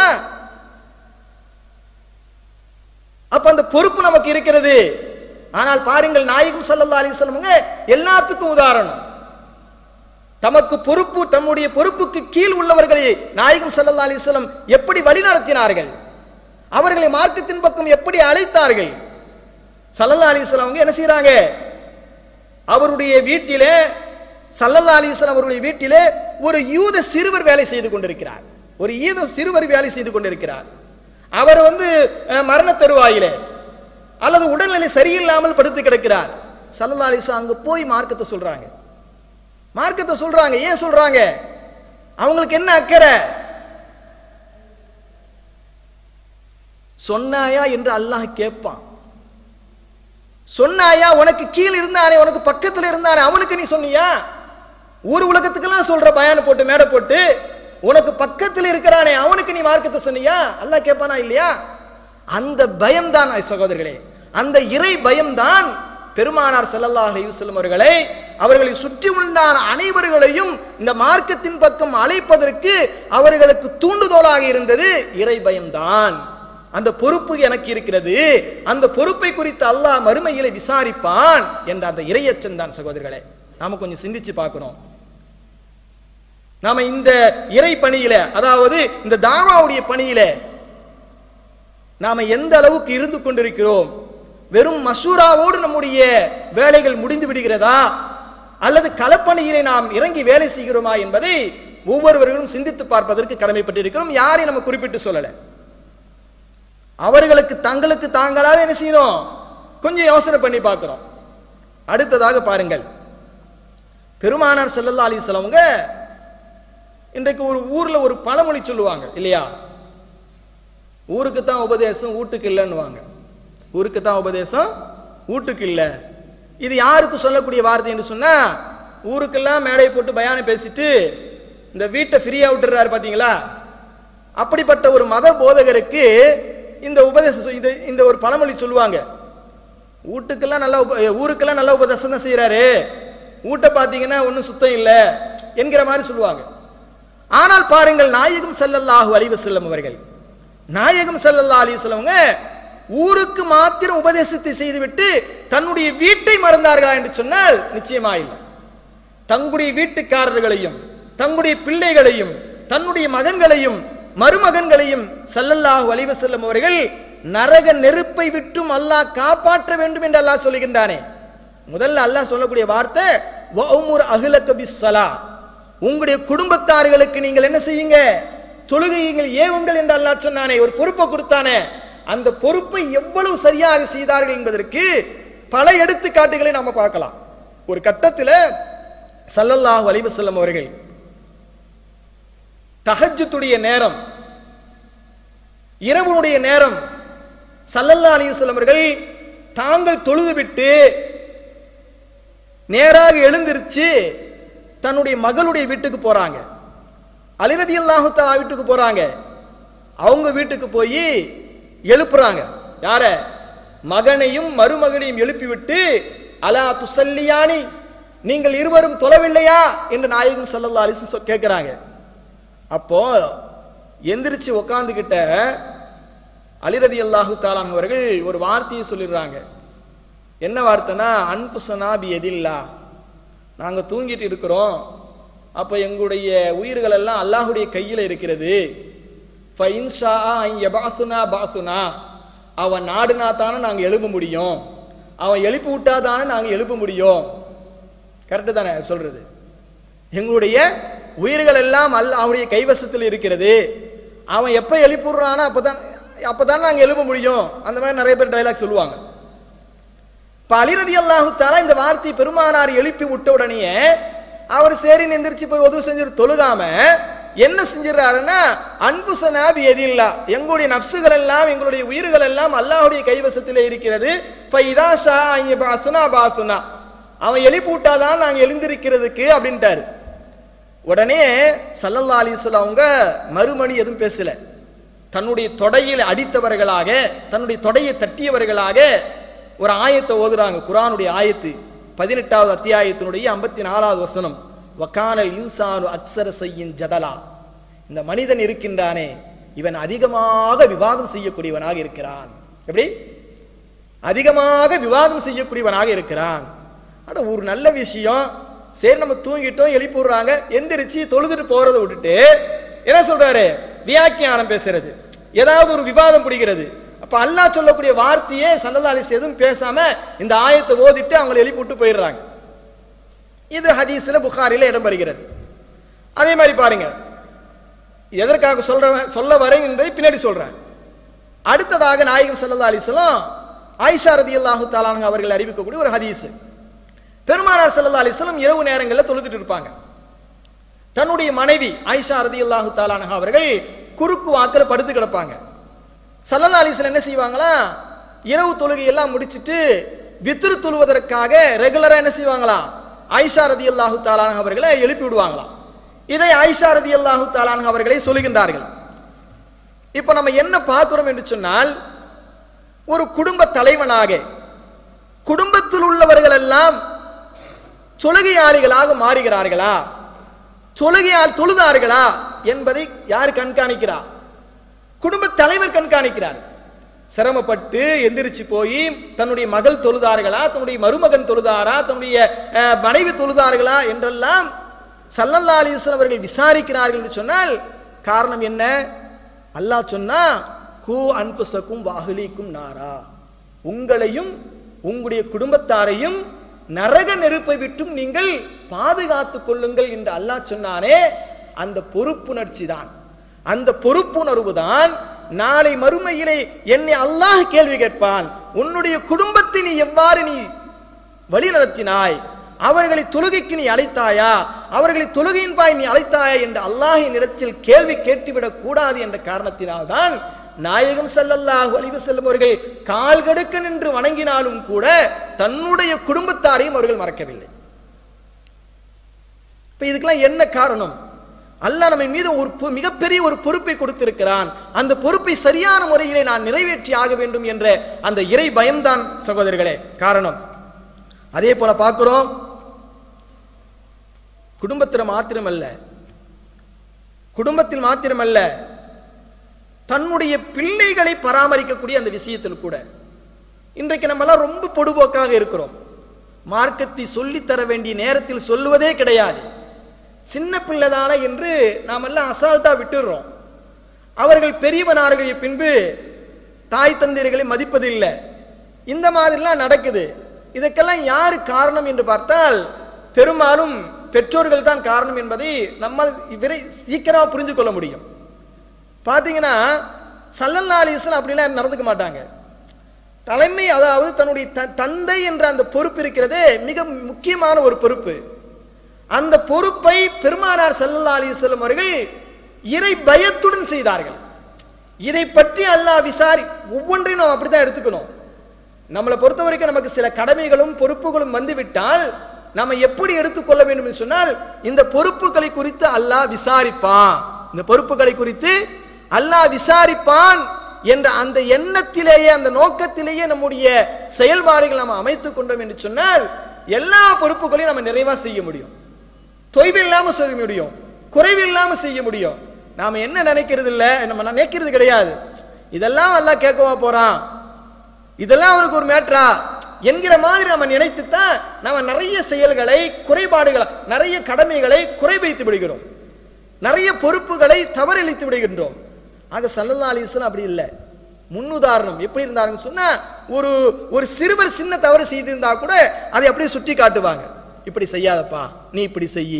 அப்ப அந்த பொறுப்பு நமக்கு இருக்கிறது ஆனால் பாருங்கள் நாயகம் ஸல்லல்லாஹு அலைஹி வஸல்லம் எல்லாத்துக்கும் உதாரணம் தமக்கு பொறுப்பு தம்முடைய பொறுப்புக்கு கீழ் உள்ளவர்களை நாயகம் ஸல்லல்லாஹு அலைஹி வஸல்லம் எப்படி வழிநடத்தினார்கள் அவர்களை மார்க்கத்தின் பக்கம் எப்படி அழைத்தார்கள் ஸல்லல்லாஹு அலைஹி வஸல்லம் அவங்க என்ன செய்றாங்க அவருடைய வீட்டிலே ஸல்லல்லாஹு அலைஹி வஸல்லம் அவருடைய வீட்டிலே ஒரு யூத சிறுவர் வேலை செய்து கொண்டிருக்கிறார் ஒரு யூத சிறுவர் வேலை செய்து கொண்டிருக்கிறார் அவர் வந்து அஹ், மரண தருவாயிலே அல்லது உடல்நிலை சரியில்லாமல் படுத்து கிடக்கிறார் ஸல்லல்லாஹு அலைஹி வஸல்லம் அங்க போய் மார்க்கத்தை சொல்றாங்க மார்க்கத்தை சொல்றாங்க ஏன் சொல்றாங்க அவங்களுக்கு என்ன அக்கறை சொன்னாயா என்று அல்லாஹ் கேட்பான் சொன்னாயா உனக்கு கீழ் இருந்தானே உனக்கு பக்கத்துல இருந்தானே அவனுக்கு நீ சொன்னியா ஊர் உலகத்துக்கெல்லாம் சொல்ற பயான போட்டு மேடை போட்டு உனக்கு பக்கத்தில் இருக்கிறானே அவனுக்கு நீ மார்க்கத்தை சொன்னியா அல்லாஹ் கேட்பானா இல்லையா அந்த பயம்தான் சகோதரர்களே அந்த இறை பயம்தான் பெருமானார் ஸல்லல்லாஹு அலைஹி வஸல்லம் அவர்களை அவர்களை சுற்றி உண்டான அனைவர்களையும் இந்த மார்க்கத்தின் பக்கம் அழைப்பதற்கு அவர்களுக்கு தூண்டுதோலாக இருந்தது இறை பயம்தான் அந்த பொறுப்பு எனக்கு இருக்கிறது அந்த பொறுப்பை குறித்து அல்லாஹ் மறுமையிலே விசாரிப்பான் என்ற அந்த இறையச்சம் தான் சகோதரர்களே நாம கொஞ்சம் சிந்திச்சு பார்க்கணும் நாம இந்த இறை பணியில அதாவது இந்த தாவாவுடைய பணியில நாம எந்த அளவுக்கு இருந்து கொண்டிருக்கிறோம் வெறும் மசூராவோடு நம்முடைய வேலைகள் முடிந்து விடுகிறதா அல்லது களப்பணியிலே நாம் இறங்கி வேலை செய்கிறோமா என்பதை ஒவ்வொருவர்களும் சிந்தித்து பார்ப்பதற்கு கடமைப்பட்டிருக்கிறோம் யாரையும் நம்ம குறிப்பிட்டு சொல்லல அவர்களுக்கு தங்களுக்கு தாங்களாவே என்ன செய்யணும் கொஞ்சம் யோசனை பண்ணி பார்க்கிறோம் அடுத்ததாக பாருங்கள் பெருமானார் ஸல்லல்லாஹு அலைஹி வஸல்லம் அவங்க இன்றைக்கு ஒரு ஊர்ல ஒரு பழமொழி சொல்லுவாங்க இல்லையா ஊருக்கு தான் உபதேசம் வீட்டுக்கு இல்லைன்னுவாங்க ஊருக்கு தான் உபதேசம் வீட்டுக்கு இல்லை இது யாருக்கு சொல்லக்கூடிய வார்த்தை என்று சொன்னா ஊருக்கெல்லாம் மேடை போட்டு பயானம் பேசிட்டு இந்த வீட்டை ஃப்ரீயா விட்டுறாரு பாத்தீங்களா அப்படிப்பட்ட ஒரு மத போதகருக்கு இந்த உபதேசம் சொ- இது இந்த ஒரு பழமொழி சொல்லுவாங்க வீட்டுக்கெல்லாம் நல்ல உப ஊருக்கெல்லாம் நல்ல உபதேசம் தான் செய்யறாரு வீட்டை பார்த்தீங்கன்னா ஒன்றும் சுத்தம் இல்லை என்கிற மாதிரி சொல்லுவாங்க ஆனால் பாருங்கள் நாயகம் ஸல்லல்லாஹு அலைஹி வஸல்லம் அவர்கள் நாயகம் ஸல்லல்லாஹு அலைஹி வஸல்லம்ங்க ஊருக்கு மாத்திரம் உபதேசத்தை செய்துவிட்டு தன்னுடைய வீட்டை மறந்தார்களா என்று சொன்னால் நிச்சயமா இல்லை தங்களுடைய வீட்டுக்காரர்களையும் தங்களுடைய பிள்ளைகளையும் தன்னுடைய மகன்களையும் மருமகன்களையும் ஸல்லல்லாஹு அலைஹி வஸல்லம் அவர்கள் நரக நெருப்பை விட்டும் அல்லாஹ் காப்பாற்ற வேண்டும் என்று அல்லாஹ் சொல்லுகின்றானே முதல்ல அல்லாஹ் சொல்லக்கூடிய வார்த்தை வஅமுர் அஹ்லக பிஸ்ஸலா உங்களுடைய குடும்பத்தார்களுக்கு நீங்கள் என்ன செய்யுங்க தொழுகையுங்கள் ஏவுங்கள் என்று அல்லாஹ் சொன்னானே ஒரு பொறுப்பை கொடுத்தானே அந்த பொறுப்பை எவ்வளவு சரியாக செய்தார்கள் என்பதற்கு பல எடுத்துக்காட்டுகளை நாம பார்க்கலாம் ஒரு கட்டத்தில் சல்லல்லாஹு அலைஹி வஸல்லம் அவர்கள் தஹஜ்ஜுடைய நேரம் இரவுனுடைய நேரம் சல்லல்லா அலைஹி வஸல்லம் அவர்கள் தாங்கள் தொழுதுவிட்டு நேராக எழுந்திருச்சு தன்னுடைய மகளுடைய வீட்டுக்கு போறாங்க அலிரதி அல்லாஹு தஆலா வீட்டுக்கு போறாங்க அவங்க வீட்டுக்கு போய் எழுப்புறாங்க யார மகனையும் மருமகனையும் எழுப்பிவிட்டு அலா துசல்லியானி நீங்கள் இருவரும் தொலைவில்லையா என்று நாயகம் ஸல்லல்லாஹு அலைஹி வஸல்லம் கேட்கிறாங்க அப்போ எந்திரிச்சு உக்காந்துகிட்ட அலிரதி அல்லாஹு தாலான் அவர்கள் ஒரு வார்த்தையை சொல்லிடுறாங்க என்ன வார்த்தைனா அன்புசனா பி எதில்லா நாங்க தூங்கிட்டு இருக்கிறோம் அப்ப எங்களுடைய உயிர்கள் எல்லாம் அல்லாஹுடைய கையில இருக்கிறது ஃபைன்ஷா யபாசுனா பாசுனா அவன் நாடுனா தானே நாங்க எழுப்ப முடியும் அவன் எழுப்பி விட்டா தானே நாங்க எழுப்ப முடியும் கரெக்டு தானே சொல்றது எங்களுடைய உயிர்கள் எல்லாம் அல் அவனுடைய கைவசத்தில் இருக்கிறது அவன் எப்ப எழுப்பிடுறானோ அப்பதான் அப்பதான் நாங்க எழுப்ப முடியும் அந்த மாதிரி நிறைய பேர் டைலாக் சொல்லுவாங்க இப்ப அலிரதி அல்லாஹு தாலா இந்த வார்த்தை பெருமானார் எழுப்பி விட்ட உடனே அவர் சரி எந்திரிச்சு போய் உதவு செஞ்சு தொழுகாம என்ன செஞ்சிடறாருன்னா அன்பு சனாபி எதில்லா எங்களுடைய நப்சுகள் எல்லாம் எங்களுடைய உயிர்கள் எல்லாம் அல்லாஹுடைய கைவசத்திலே இருக்கிறது ஃபைதா ஷா ஐய பாசுனா பாசுனா அவன் எழுப்பி விட்டாதான் நாங்க எழுந்திருக்கிறதுக்கு அப்படின்ட்டாரு உடனே சல்லல்லா அலிஸ்லாம் அவங்க மறுமணி எதுவும் பேசல தன்னுடைய தொடையில் அடித்தவர்களாக தன்னுடைய தொடையை தட்டியவர்களாக ஒரு ஆயத்தை ஓதுறாங்க குரானுடைய ஆயத்து பதினெட்டாவது அத்தியாயத்தினுடைய ஐம்பத்தி நாலாவது வசனம் வக்கானல் இன்சானு அக்ஸர செய்யின் ஜதலா இந்த மனிதன் இருக்கின்றானே இவன் அதிகமாக விவாதம் செய்யக்கூடியவனாக இருக்கிறான் எப்படி அதிகமாக விவாதம் செய்யக்கூடியவனாக இருக்கிறான் அட ஒரு நல்ல விஷயம் சரி நம்ம தூங்கிட்டோம் எழுப்பி விடுறாங்க எந்திரிச்சு தொழுதுட்டு போறதை விட்டுட்டு என்ன சொல்றாரு வியாக்கியானம் பேசுறது ஏதாவது ஒரு விவாதம் பிடிக்கிறது அப்ப அல்லாஹ் சொல்லக்கூடிய வார்த்தையே சல்லல்லாஹு எதுவும் பேசாம இந்த ஆயத்தை ஓதிட்டு அவங்களை எழுப்பி விட்டு போயிடுறாங்க இது ஹதீஸ்ல புகாரில இடம் பெறுகிறது அதே மாதிரி பாருங்க எதற்காக சொல்ற சொல்ல வரேன் என்பதை பின்னாடி சொல்றேன் அடுத்ததாக நாயகம் சல்லா அலிஸ்லாம் ஆயிஷா ரதியல்லாஹு தாலானு அவர்கள் அறிவிக்கக்கூடிய ஒரு ஹதீஸ் பெருமானார் சல்லா அலிஸ்லாம் இரவு நேரங்களில் தொழுதுட்டு இருப்பாங்க தன்னுடைய மனைவி ஆயிஷா ரதியல்லாஹு தாலானஹா அவர்கள் குறுக்கு வாக்கில் படுத்து கிடப்பாங்க சல்லல்லா அலிஸ்லாம் என்ன செய்வாங்களா இரவு தொழுகை எல்லாம் முடிச்சிட்டு வித்திரு தொழுவதற்காக ரெகுலரா என்ன செய்வாங்களா ஆயிஷா ரதி அல்லாஹு தாலான் அவர்களை எழுப்பி விடுவாங்களாம் இதை ஆயிஷா ரதி அல்லாஹு தாலான் அவர்களை சொல்லுகின்றார்கள் இப்ப நம்ம என்ன பார்க்கிறோம் என்று சொன்னால் ஒரு குடும்ப தலைவனாக குடும்பத்தில் உள்ளவர்கள் எல்லாம் தொழுகையாளிகளாக மாறுகிறார்களா தொழுகையால் தொழுதார்களா என்பதை யார் கண்காணிக்கிறா குடும்ப தலைவர் கண்காணிக்கிறார் சிரமப்பட்டு எந்திரிச்சு போய் தன்னுடைய மகள் தொழுதார்களா தன்னுடைய மருமகன் தொழுதாரா தன்னுடைய அஹ், மனைவி தொழுதார்களா என்றெல்லாம் சல்லல்லா அலிஸ்லாம் அவர்கள் விசாரிக்கிறார்கள் என்று சொன்னால் காரணம் என்ன அல்லாஹ் சொன்னா கூ அன்புசக்கும் வாகுலிக்கும் நாரா உங்களையும் உங்களுடைய குடும்பத்தாரையும் நரக நெருப்பை விட்டும் நீங்கள் பாதுகாத்துக் கொள்ளுங்கள் என்று அல்லாஹ் சொன்னானே அந்த பொறுப்புணர்ச்சி தான் அந்த பொறுப்புணர்வு தான் நாளை மறுமையிலே என்னை அல்லாஹ் கேள்வி கேட்பான் உன்னுடைய குடும்பத்தை நீ எவ்வாறு நீ வழி நடத்தினாய் அவர்களை தொழுகைக்கு நீ அழைத்தாயா அவர்களை தொழுகையின் பாய் நீ அழைத்தாயா என்று அல்லாஹின் இடத்தில் கேள்வி கேட்டுவிடக் கூடாது என்ற காரணத்தினால்தான் நாயகம் ஸல்லல்லாஹு அலைஹி வஸல்லம் அவர்கள் கால் கடுக்க நின்று வணங்கினாலும் கூட தன்னுடைய குடும்பத்தாரையும் அவர்கள் மறக்கவில்லை இப்ப இதுக்கெல்லாம் என்ன காரணம் அல்லாஹ் நம்ம மீது ஒரு பொ- மிகப்பெரிய ஒரு பொறுப்பை கொடுத்திருக்கிறான் அந்த பொறுப்பை சரியான முறையிலே நான் நிறைவேற்றி ஆக வேண்டும் என்ற அந்த இறை பயம்தான் சகோதரர்களே காரணம் அதே போல பார்க்கிறோம் குடும்பத்தில் மாத்திரமல்ல குடும்பத்தில் மாத்திரமல்ல தன்னுடைய பிள்ளைகளை பராமரிக்கக்கூடிய அந்த விஷயத்தில் கூட இன்றைக்கு நம்மலாம் ரொம்ப பொடுபோக்காக இருக்கிறோம் மார்க்கத்தை சொல்லித் தர வேண்டிய நேரத்தில் சொல்லுவதே கிடையாது சின்ன பிள்ளைதானே என்று நாம் எல்லாம் அசால்ட்டா விட்டுடுறோம் அவர்கள் பெரியவனார்கள் பின்பு தாய் தந்தையர்களை மதிப்பதில்லை இந்த மாதிரிலாம் நடக்குது இதுக்கெல்லாம் யாரு காரணம் என்று பார்த்தால் பெரும்பாலும் பெற்றோர்கள் தான் காரணம் என்பதை நம்மால் விரை சீக்கிரமா புரிந்து கொள்ள முடியும் பார்த்தீங்கன்னா சல்லல்லா அலிஸ்லாம் அப்படிலாம் நடந்துக்க மாட்டாங்க தலைமை அதாவது தன்னுடைய த- தந்தை என்ற அந்த பொறுப்பு இருக்கிறதே மிக முக்கியமான ஒரு பொறுப்பு அந்த பொறுப்பை பெருமானார் சல்லல்லா அலிஸ்லாம் அவர்கள் இறை பயத்துடன் செய்தார்கள் இதை பற்றி அல்லாஹ் விசாரி ஒவ்வொன்றையும் நாம் அப்படித்தான் எடுத்துக்கணும் நம்மளை பொறுத்த வரைக்கும் நமக்கு சில கடமைகளும் பொறுப்புகளும் வந்துவிட்டால் நம்ம எப்படி எடுத்துக்கொள்ள வேண்டும் என்று சொன்னால் இந்த பொறுப்புகளை குறித்து அல்லாஹ் விசாரிப்பான் இந்த பொறுப்புகளை குறித்து அல்லாஹ் விசாரிப்பான் என்ற அந்த எண்ணத்திலேயே அந்த நோக்கத்திலேயே நம்முடைய செயல்பாடுகள் நம்ம அமைத்துக் கொண்டோம் என்று சொன்னால் எல்லா பொறுப்புகளையும் நம்ம நிறைவா செய்ய முடியும் தொய்வு இல்லாம செய்ய முடியும் குறைவு இல்லாம செய்ய முடியும் நாம என்ன நினைக்கிறது இல்ல நம்ம நினைக்கிறது கிடையாது இதெல்லாம் அல்லாஹ் கேட்கவா போறான் இதெல்லாம் அவனுக்கு ஒரு மேட்ரா என்கிற மாதிரி நம்ம நினைத்துத்தான் நம்ம நிறைய செயல்களை குறைபாடுகளை நிறைய கடமைகளை குறை வைத்து விடுகிறோம் நிறைய பொறுப்புகளை தவறளித்து விடுகின்றோம் ஆக சல்லல்லா அலிஸ்லாம் அப்படி இல்லை முன்னுதாரணம் எப்படி இருந்தாருன்னு சொன்னா ஒரு ஒரு சிறுவர் சின்ன தவறு செய்திருந்தா கூட அதை அப்படியே சுட்டி காட்டுவாங்க இப்படி செய்யாதப்பா நீ இப்படி செய்யி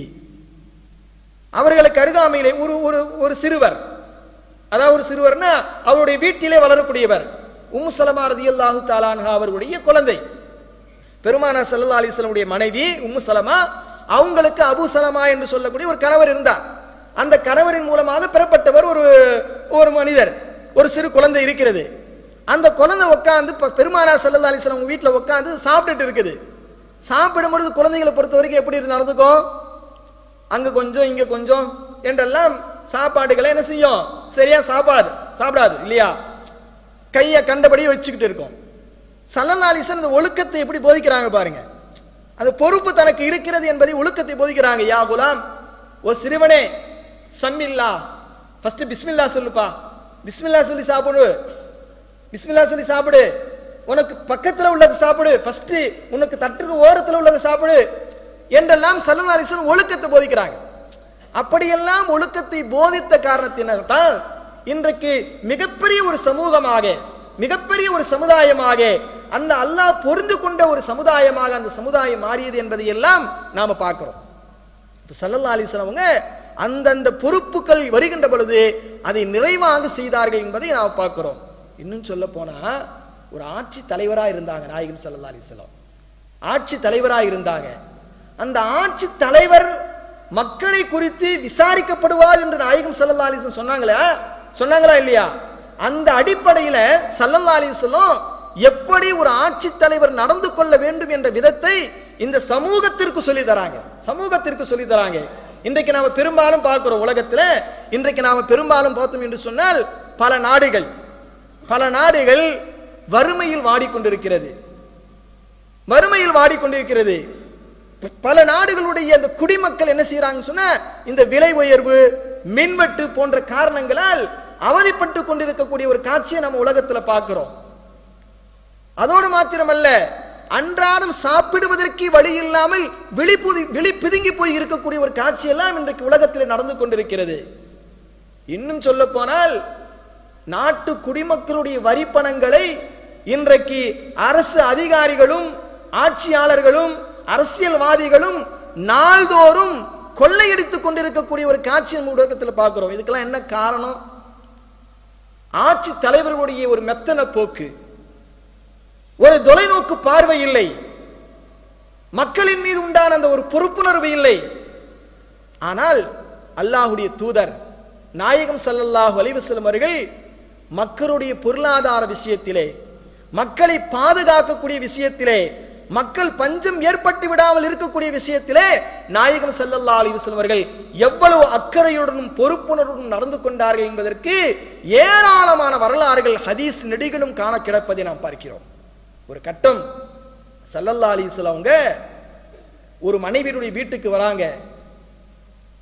அவர்களுக்கு அருகாமையிலே ஒரு ஒரு ஒரு சிறுவர் அதாவது ஒரு சிறுவர்னா அவருடைய வீட்டிலே வளரக்கூடியவர் உம்மு சலமா ரதியல்லாஹு தாலான்ஹா அவர்களுடைய குழந்தை பெருமானா சல்லா அலிஸ்லமுடைய மனைவி உம்மு சலமா அவங்களுக்கு அபு சலமா என்று சொல்லக்கூடிய ஒரு கணவர் இருந்தார் அந்த கணவரின் மூலமாக பெறப்பட்டவர் ஒரு ஒரு மனிதர் ஒரு சிறு குழந்தை இருக்கிறது அந்த குழந்தை உட்காந்து பெருமானா சல்லா அலிஸ்லாம் வீட்டில் உட்காந்து சாப்பிட்டுட்டு இருக்குது சாப்பிடும் பொழுது குழந்தைகளை பொறுத்த வரைக்கும் எப்படி இருந்து நடந்துக்கும் அங்க கொஞ்சம் இங்க கொஞ்சம் என்றெல்லாம் சாப்பாடுகளை என்ன செய்யும் சரியா சாப்பாடு சாப்பிடாது இல்லையா கையை கண்டபடி வச்சுக்கிட்டு இருக்கும் சல்லல்லாலிசன் அந்த ஒழுக்கத்தை எப்படி போதிக்கிறாங்க பாருங்க அந்த பொறுப்பு தனக்கு இருக்கிறது என்பதை ஒழுக்கத்தை போதிக்கிறாங்க யா குலாம் ஓ சிறுவனே சம்மில்லா ஃபர்ஸ்ட் பிஸ்மில்லா சொல்லுப்பா பிஸ்மில்லா சொல்லி சாப்பிடு பிஸ்மில்லா சொல்லி சாப்பிடு உனக்கு பக்கத்துல உள்ளது சாப்பிடு ஃபர்ஸ்ட் உனக்கு தட்டுக்கு ஓரத்துல உள்ளதை சாப்பிடு என்றெல்லாம் சல்லல்லாலிசன் ஒழுக்கத்தை போதிக்கிறாங்க அப்படியெல்லாம் ஒழுக்கத்தை போதித்த காரணத்தினால் தான் இன்றைக்கு மிகப்பெரிய ஒரு சமூகமாக மிகப்பெரிய ஒரு சமுதாயமாக அந்த அல்லாஹ் பொருந்து கொண்ட ஒரு சமுதாயமாக அந்த சமுதாயம் மாறியது என்பதை எல்லாம் நாம பார்க்கிறோம் இப்ப சல்லல்லா அலிஸ்லாம் அவங்க அந்தந்த பொறுப்புகள் வருகின்ற பொழுது அதை நிறைவாக செய்தார்கள் என்பதை நாம் பார்க்கிறோம் இன்னும் சொல்ல போனா ஒரு ஆட்சி தலைவரா இருந்தாங்க நாயகம் சல்லல்லா அலிஸ்லாம் ஆட்சி தலைவரா இருந்தாங்க அந்த ஆட்சி தலைவர் மக்களை குறித்து விசாரிக்கப்படுவார் என்று நாயகம் சல்லல்லா அலிஸ்லாம் சொன்னாங்களே சொன்னாங்களா இல்லையா அந்த அடிப்படையில சல்லல்லா அலிஸ்லாம் எப்படி ஒரு ஆட்சி தலைவர் நடந்து கொள்ள வேண்டும் என்ற விதத்தை இந்த சமூகத்திற்கு சொல்லி தராங்க சமூகத்திற்கு சொல்லி தராங்க இன்றைக்கு நாம பெரும்பாலும் பார்க்கிறோம் உலகத்துல இன்றைக்கு நாம பெரும்பாலும் பார்த்தோம் என்று சொன்னால் பல நாடுகள் பல நாடுகள் வறுமையில் வாடிக்கொண்டிருக்கிறது வறுமையில் வாடிக்கொண்டிருக்கிறது பல நாடுகளுடைய அந்த குடிமக்கள் என்ன செய்யறாங்க சொன்னா இந்த விலை உயர்வு மின்வெட்டு போன்ற காரணங்களால் அவதிப்பட்டு கொண்டிருக்கக்கூடிய ஒரு காட்சியை நம்ம உலகத்துல பார்க்கிறோம் அதோடு மாத்திரமல்ல அன்றாடம் சாப்பிடுவதற்கு வழி இல்லாமல் விழிப்புதி விழி பிதுங்கி போய் இருக்கக்கூடிய ஒரு காட்சி எல்லாம் இன்றைக்கு உலகத்தில் நடந்து கொண்டிருக்கிறது இன்னும் சொல்ல போனால் நாட்டு குடிமக்களுடைய வரி பணங்களை இன்றைக்கு அரசு அதிகாரிகளும் ஆட்சியாளர்களும் அரசியல்வாதிகளும் நாள்தோறும் கொள்ளையடித்துக் கொண்டிருக்கக்கூடிய ஒரு காட்சி நம்ம உலகத்தில் பார்க்கிறோம் இதுக்கெல்லாம் என்ன காரணம் ஆட்சி தலைவர்களுடைய ஒரு மெத்தன போக்கு ஒரு தொலைநோக்கு பார்வை இல்லை மக்களின் மீது உண்டான அந்த ஒரு பொறுப்புணர்வு இல்லை ஆனால் அல்லாஹுடைய தூதர் நாயகம் சல்லல்லாஹு அலைவசல்லம் அவர்கள் மக்களுடைய பொருளாதார விஷயத்திலே மக்களை பாதுகாக்கக்கூடிய விஷயத்திலே மக்கள் பஞ்சம் ஏற்பட்டு விடாமல் இருக்கக்கூடிய விஷயத்திலே நாயகம் சல்லல்லா அலிவசல்லம் அவர்கள் எவ்வளவு அக்கறையுடனும் பொறுப்புணர்வுடன் நடந்து கொண்டார்கள் என்பதற்கு ஏராளமான வரலாறுகள் ஹதீஸ் நெடிகளும் காண கிடப்பதை நாம் பார்க்கிறோம் ஒரு கட்டம் சல்லல்லா அலிஸ்லாம் அவங்க ஒரு மனைவியுடைய வீட்டுக்கு வராங்க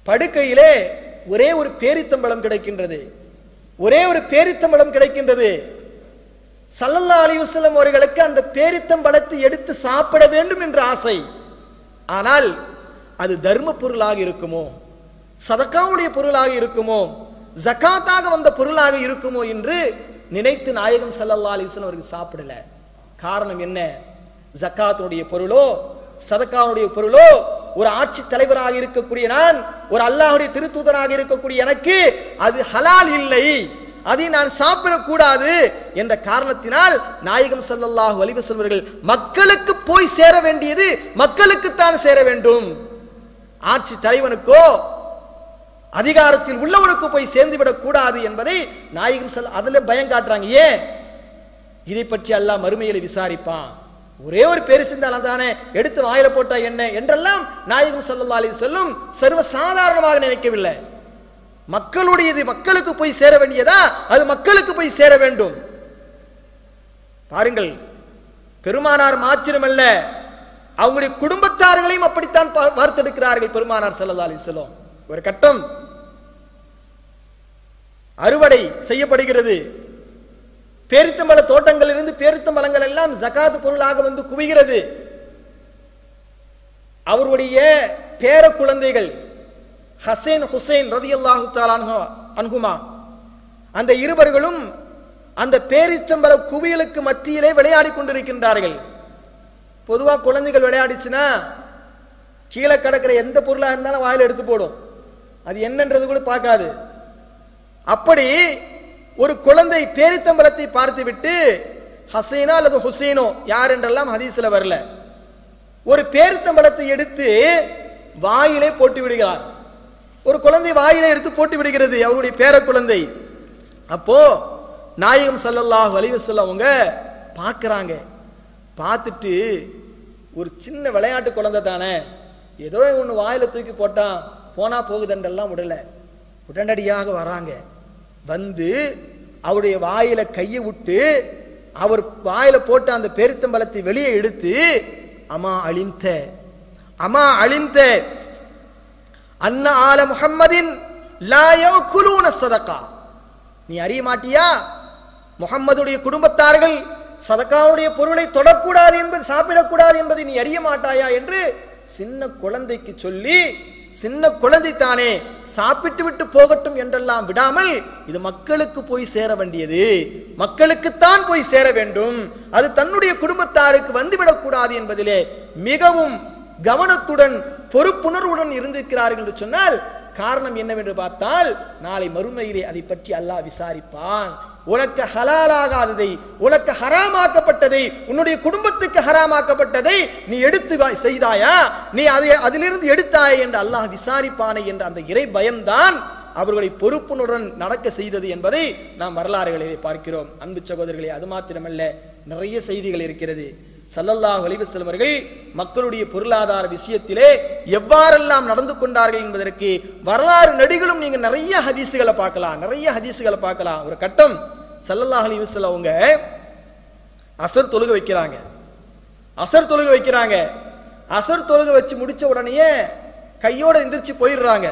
படுக்கையிலே ஒரே ஒரு பேரித்தம்பழம் கிடைக்கின்றது ஒரே ஒரு பேரித்தம்பழம் கிடைக்கின்றது சல்லல்லா அலி வஸல்லம் அவர்களுக்கு அந்த பேரித்தம்பழத்தை எடுத்து சாப்பிட வேண்டும் என்ற ஆசை ஆனால் அது தர்ம பொருளாக இருக்குமோ சதக்காவுடைய பொருளாக இருக்குமோ ஜகாத்தாக வந்த பொருளாக இருக்குமோ என்று நினைத்து நாயகம் சல்லல்லா அலிஸ்லாம் அவர்கள் சாப்பிடல காரணம் என்ன ஜக்காத்துடைய பொருளோ சதக்காவுடைய பொருளோ ஒரு ஆட்சி தலைவராக இருக்கக்கூடிய நான் ஒரு அல்லாஹ்வுடைய திருத்தூதராக இருக்கக்கூடிய எனக்கு அது ஹலால் இல்லை அதை நான் சாப்பிடக்கூடாது என்ற காரணத்தினால் நாயகம் ஸல்லல்லாஹு அலைஹி வஸல்லம் அவர்கள் மக்களுக்கு போய் சேர வேண்டியது மக்களுக்குத்தான் சேர வேண்டும் ஆட்சி தலைவனுக்கோ அதிகாரத்தில் உள்ளவனுக்கு போய் சேர்ந்து விடக் கூடாது என்பதை நாயகம் செல் அதுல பயம் காட்டுறாங்க ஏன் இதை பற்றி அல்லாஹ் மறுமையில விசாரிப்பான் ஒரே ஒரு பெருசிந்தாலும் தானே எடுத்து வாயில போட்டா என்ன என்றெல்லாம் நாயகம் ஸல்லல்லாஹு அலைஹி சொல்லும் சர்வ சாதாரணமாக நினைக்கவில்லை மக்களுடையது மக்களுக்கு போய் சேர வேண்டியதா அது மக்களுக்கு போய் சேர வேண்டும் பாருங்கள் பெருமானார் மாத்திரமல்ல அவங்களுடைய குடும்பத்தார்களையும் அப்படித்தான் பா- வார்த்தெடுக்கிறார்கள் பெருமானார் ஸல்லல்லாஹு அலைஹி வஸல்லம் ஒரு கட்டம் அறுவடை செய்யப்படுகிறது பேரித்தம்பழ தோட்டங்களிலிருந்து பேரித்தம்பழங்கள் எல்லாம் ஜகாத் பொருளாக வந்து குவிகிறது அவருடைய பேர குழந்தைகள் ஹசேன் ஹுசைன் ரதியல்லாஹு தஆலா அன்ஹுமா அந்த இருவர்களும் அந்த பேரிச்சம்பழ குவியலுக்கு மத்தியிலே விளையாடி கொண்டிருக்கின்றார்கள் பொதுவா குழந்தைகள் விளையாடிச்சுன்னா கீழே கிடக்கிற எந்த பொருளா இருந்தாலும் வாயில எடுத்து போடும் அது என்னன்றது கூட பார்க்காது அப்படி ஒரு குழந்தை பேரித்தம்பலத்தை பார்த்துவிட்டு ஹசீனா அல்லது ஹுசைனோ யார் என்றெல்லாம் ஹதீஸ்ல வரல ஒரு பேரித்தம்பலத்தை எடுத்து வாயிலே போட்டு விடுகிறார் ஒரு குழந்தை வாயிலே எடுத்து போட்டு விடுகிறது அவருடைய பேர குழந்தை அப்போ நாயகம் ஸல்லல்லாஹு அலைஹி வஸல்லம் அவங்க பார்க்கறாங்க பார்த்துட்டு ஒரு சின்ன விளையாட்டு குழந்தை தானே ஏதோ ஒன்று வாயில தூக்கி போட்டான் போனா போகுதென்றெல்லாம் விடல உடனடியாக வராங்க வந்து அவருடைய வாயில கையை விட்டு அவர் வாயில போட்ட அந்த பெருத்தம்பலத்தை வெளியே எடுத்து அம்மா அழிந்த அம்மா அழிந்த அன்ன ஆல முஹம்மதின் லா யஅகுலூன ஸதகா நீ அறிய மாட்டியா முகம்மதுடைய குடும்பத்தார்கள் சதக்காவுடைய பொருளை தொடக்கூடாது என்பது சாப்பிடக்கூடாது என்பதை நீ அறிய மாட்டாயா என்று சின்ன குழந்தைக்கு சொல்லி சின்ன குழந்தை தானே சாப்பிட்டு விட்டு போகட்டும் என்றெல்லாம் விடாமல் இது மக்களுக்கு போய் சேர வேண்டியது மக்களுக்குத்தான் போய் சேர வேண்டும் அது தன்னுடைய குடும்பத்தாருக்கு வந்துவிடக்கூடாது என்பதிலே மிகவும் கவனத்துடன் பொறுப்புணர்வுடன் இருந்திருக்கிறார்கள் என்று சொன்னால் காரணம் என்னவென்று பார்த்தால் நாளை மறுமையிலே அதை பற்றி அல்லாஹ் விசாரிப்பான் உனக்கு ஹலாலாகாததை உனக்கு ஹராமாக்கப்பட்டதை உன்னுடைய குடும்பத்துக்கு ஹராமாக்கப்பட்டதை நீ எடுத்து வா- செய்தாயா நீ அதை அதிலிருந்து எடுத்தாய் என்று அல்லாஹ் விசாரிப்பானே என்ற அந்த இறை பயம்தான் அவர்களை பொறுப்புணருடன் நடக்க செய்தது என்பதை நாம் வரலாறுகளிலே பார்க்கிறோம் அன்பு சகோதரர்களே அது மாத்திரமல்ல நிறைய செய்திகள் இருக்கிறது ஸல்லல்லாஹு அலைஹி வஸல்லம் அவர்கள் மக்களுடைய பொருளாதார விஷயத்திலே எவ்வாறெல்லாம் நடந்து கொண்டார்கள் என்பதற்கு வரலாறு நடிகளும் நீங்க நிறைய ஹதீசுகளை பார்க்கலாம் நிறைய ஹதீசுகளை பார்க்கலாம் ஒரு கட்டம் ஸல்லல்லாஹு அலைஹி வஸல்லம் அவங்க அசர் தொழுக வைக்கிறாங்க அசர் தொழுக வைக்கிறாங்க அசர் தொழுக வச்சு முடிச்ச உடனேயே கையோட எந்திரிச்சு போயிடுறாங்க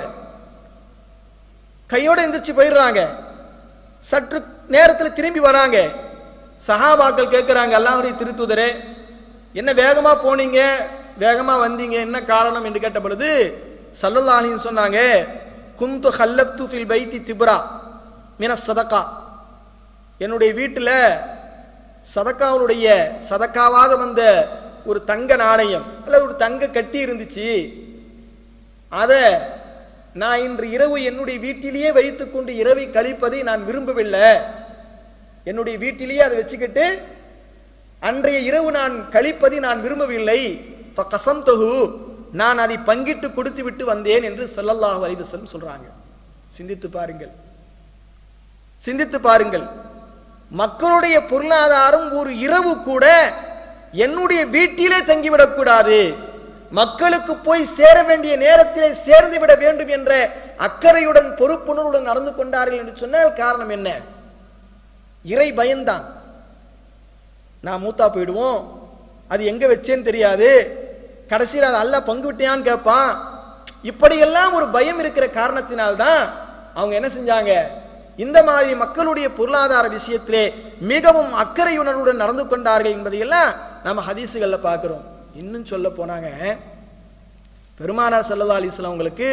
கையோட எந்திரிச்சு போயிடுறாங்க சற்று நேரத்தில் திரும்பி வராங்க சஹாபாக்கள் கேட்குறாங்க அல்லாஹ்வுடைய திருத்துதரே என்ன வேகமா போனீங்க வேகமா வந்தீங்க என்ன காரணம் என்று கேட்ட பொழுது சல்லல்லாஹு அலைஹி வஸல்லம் சொன்னாங்க குந்து ஹல்லப்து ஃபில் பைத்தி திப்ரா மின சதகா என்னுடைய வீட்டில் சதக்காவுடைய சதக்காவாக வந்த ஒரு தங்க நாணயம் அல்லது ஒரு தங்க கட்டி இருந்துச்சு அதை நான் இன்று இரவு என்னுடைய வீட்டிலேயே வைத்துக்கொண்டு இரவை கழிப்பதை நான் விரும்பவில்லை என்னுடைய வீட்டிலேயே அதை வச்சுக்கிட்டு அன்றைய இரவு நான் கழிப்பதை நான் விரும்பவில்லை கசம்தகு நான் அதை பங்கிட்டு கொடுத்து விட்டு வந்தேன் என்று ஸல்லல்லாஹு அலைஹி வஸல்லம் சொல்றாங்க சிந்தித்து பாருங்கள் சிந்தித்து பாருங்கள் மக்களுடைய பொருளாதாரம் ஒரு இரவு கூட என்னுடைய வீட்டிலே தங்கிவிடக்கூடாது மக்களுக்கு போய் சேர வேண்டிய நேரத்திலே சேர்ந்து விட வேண்டும் என்ற அக்கறையுடன் பொறுப்புணர்வுடன் நடந்து கொண்டார்கள் என்று சொன்னால் காரணம் என்ன இறை பயம்தான் நான் மூத்தா போயிடுவோம் அது எங்க வச்சேன்னு தெரியாது கடைசியில் அதை அல்ல பங்கு விட்டியான்னு கேட்பான் இப்படியெல்லாம் ஒரு பயம் இருக்கிற காரணத்தினால்தான் அவங்க என்ன செஞ்சாங்க இந்த மாதிரி மக்களுடைய பொருளாதார விஷயத்திலே மிகவும் அக்கறையுணர்வுடன் நடந்து கொண்டார்கள் என்பதையெல்லாம் நம்ம ஹதீசுகள்ல பார்க்கிறோம் இன்னும் சொல்ல போனாங்க பெருமானார் சல்லல்லா அலிஸ்லாம் அவங்களுக்கு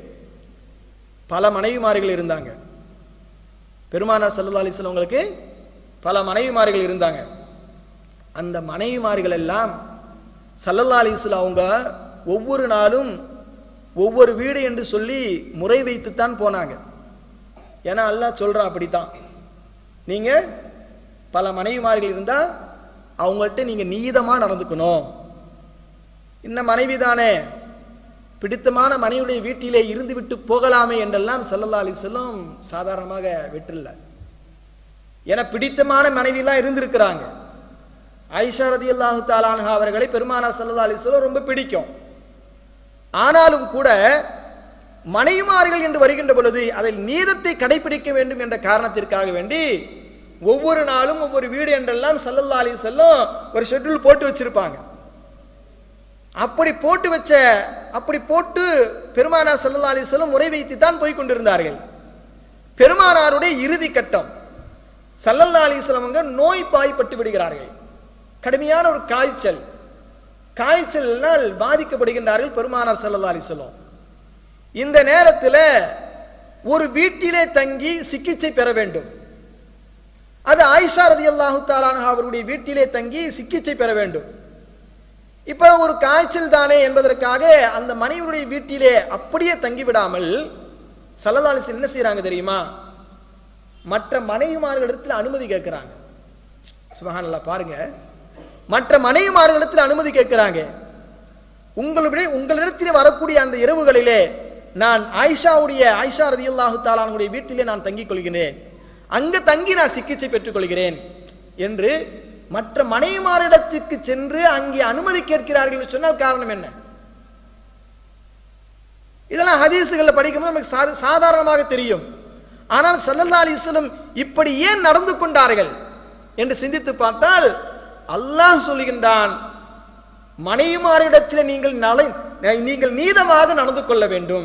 பல மனைவிமார்கள் இருந்தாங்க பெருமானார் சல்லல்லா அலிஸ்லாம் அவங்களுக்கு பல மனைவிமார்கள் இருந்தாங்க அந்த மனைவிமார்கள் எல்லாம் சல்லல்லா அலிஸ்லாம் அவங்க ஒவ்வொரு நாளும் ஒவ்வொரு வீடு என்று சொல்லி முறை வைத்துத்தான் போனாங்க ஏன்னா அல்லாஹ் சொல்றான் அப்படித்தான் நீங்க பல மனைவிமார்கள் இருந்தா அவங்கள்ட்ட நீங்க நீதமா நடந்துக்கணும் இந்த மனைவி தானே பிடித்தமான மனைவியுடைய வீட்டிலே இருந்து விட்டு போகலாமே என்றெல்லாம் சல்லல்லா அலிசல்லம் சாதாரணமாக விட்டுல என பிடித்தமான மனைவிலாம் இருந்திருக்கிறாங்க ஐஷா ரதி அல்லாஹு தாலான்ஹா அவர்களை பெருமானார் சல்லல்லா அலிஸ்லாம் ரொம்ப பிடிக்கும் ஆனாலும் கூட மனைவிமார்கள் என்று வருகின்ற பொழுது அதில் நீதத்தை கடைபிடிக்க வேண்டும் என்ற காரணத்திற்காக வேண்டி ஒவ்வொரு நாளும் ஒவ்வொரு வீடு என்றெல்லாம் சல்லல்லா அலி செல்லம் ஒரு ஷெட்யூல் போட்டு வச்சிருப்பாங்க அப்படி போட்டு வச்ச அப்படி போட்டு பெருமானார் சல்லல்லா அலி செல்லம் முறை வைத்து தான் போய் கொண்டிருந்தார்கள் பெருமானாருடைய இறுதி கட்டம் சல்லல்லா அலிஸ்லாம் அவங்க நோய் பாய்ப்பட்டு விடுகிறார்கள் கடுமையான ஒரு காய்ச்சல் காய்ச்சலினால் பாதிக்கப்படுகின்றார்கள் பெருமானார் சல்லல்லா அலிஸ்லாம் இந்த நேரத்தில் ஒரு வீட்டிலே தங்கி சிகிச்சை பெற வேண்டும் அது ஆயிஷா ரதி அல்லாஹு தாலான அவருடைய வீட்டிலே தங்கி சிகிச்சை பெற வேண்டும் இப்ப ஒரு காய்ச்சல் தானே என்பதற்காக அந்த மனைவியுடைய வீட்டிலே அப்படியே தங்கி விடாமல் சல்லல்லாலிஸ் என்ன செய்யறாங்க தெரியுமா மற்ற மனைவிமார்களிடத்தில் அனுமதி கேட்கிறாங்க சுபஹானல்லா பாருங்க மற்ற மனைவிமார்களிடத்தில் அனுமதி கேட்கிறாங்க உங்களுடைய உங்களிடத்தில் வரக்கூடிய அந்த இரவுகளிலே நான் ஆயிஷாவுடைய ஆயிஷா ரதி அல்லாஹு தாலானுடைய வீட்டிலே நான் தங்கிக் கொள்கிறேன் அங்க தங்கி நான் சிகிச்சை பெற்றுக் கொள்கிறேன் என்று மற்ற மனைவிமாரிடத்திற்கு சென்று அங்கே அனுமதி கேட்கிறார்கள் என்று சொன்னால் காரணம் என்ன இதெல்லாம் ஹதீசுகளை படிக்கும்போது நமக்கு சா- சாதாரணமாக தெரியும் ஆனால் சல்லல்லா அலிஸ்லம் இப்படி ஏன் நடந்து கொண்டார்கள் என்று சிந்தித்து பார்த்தால் அல்லாஹ் சொல்லுகின்றான் மனைவிமாரிடத்தில் நீங்கள் நலை நீங்கள் நீதமாக நடந்து கொள்ள வேண்டும்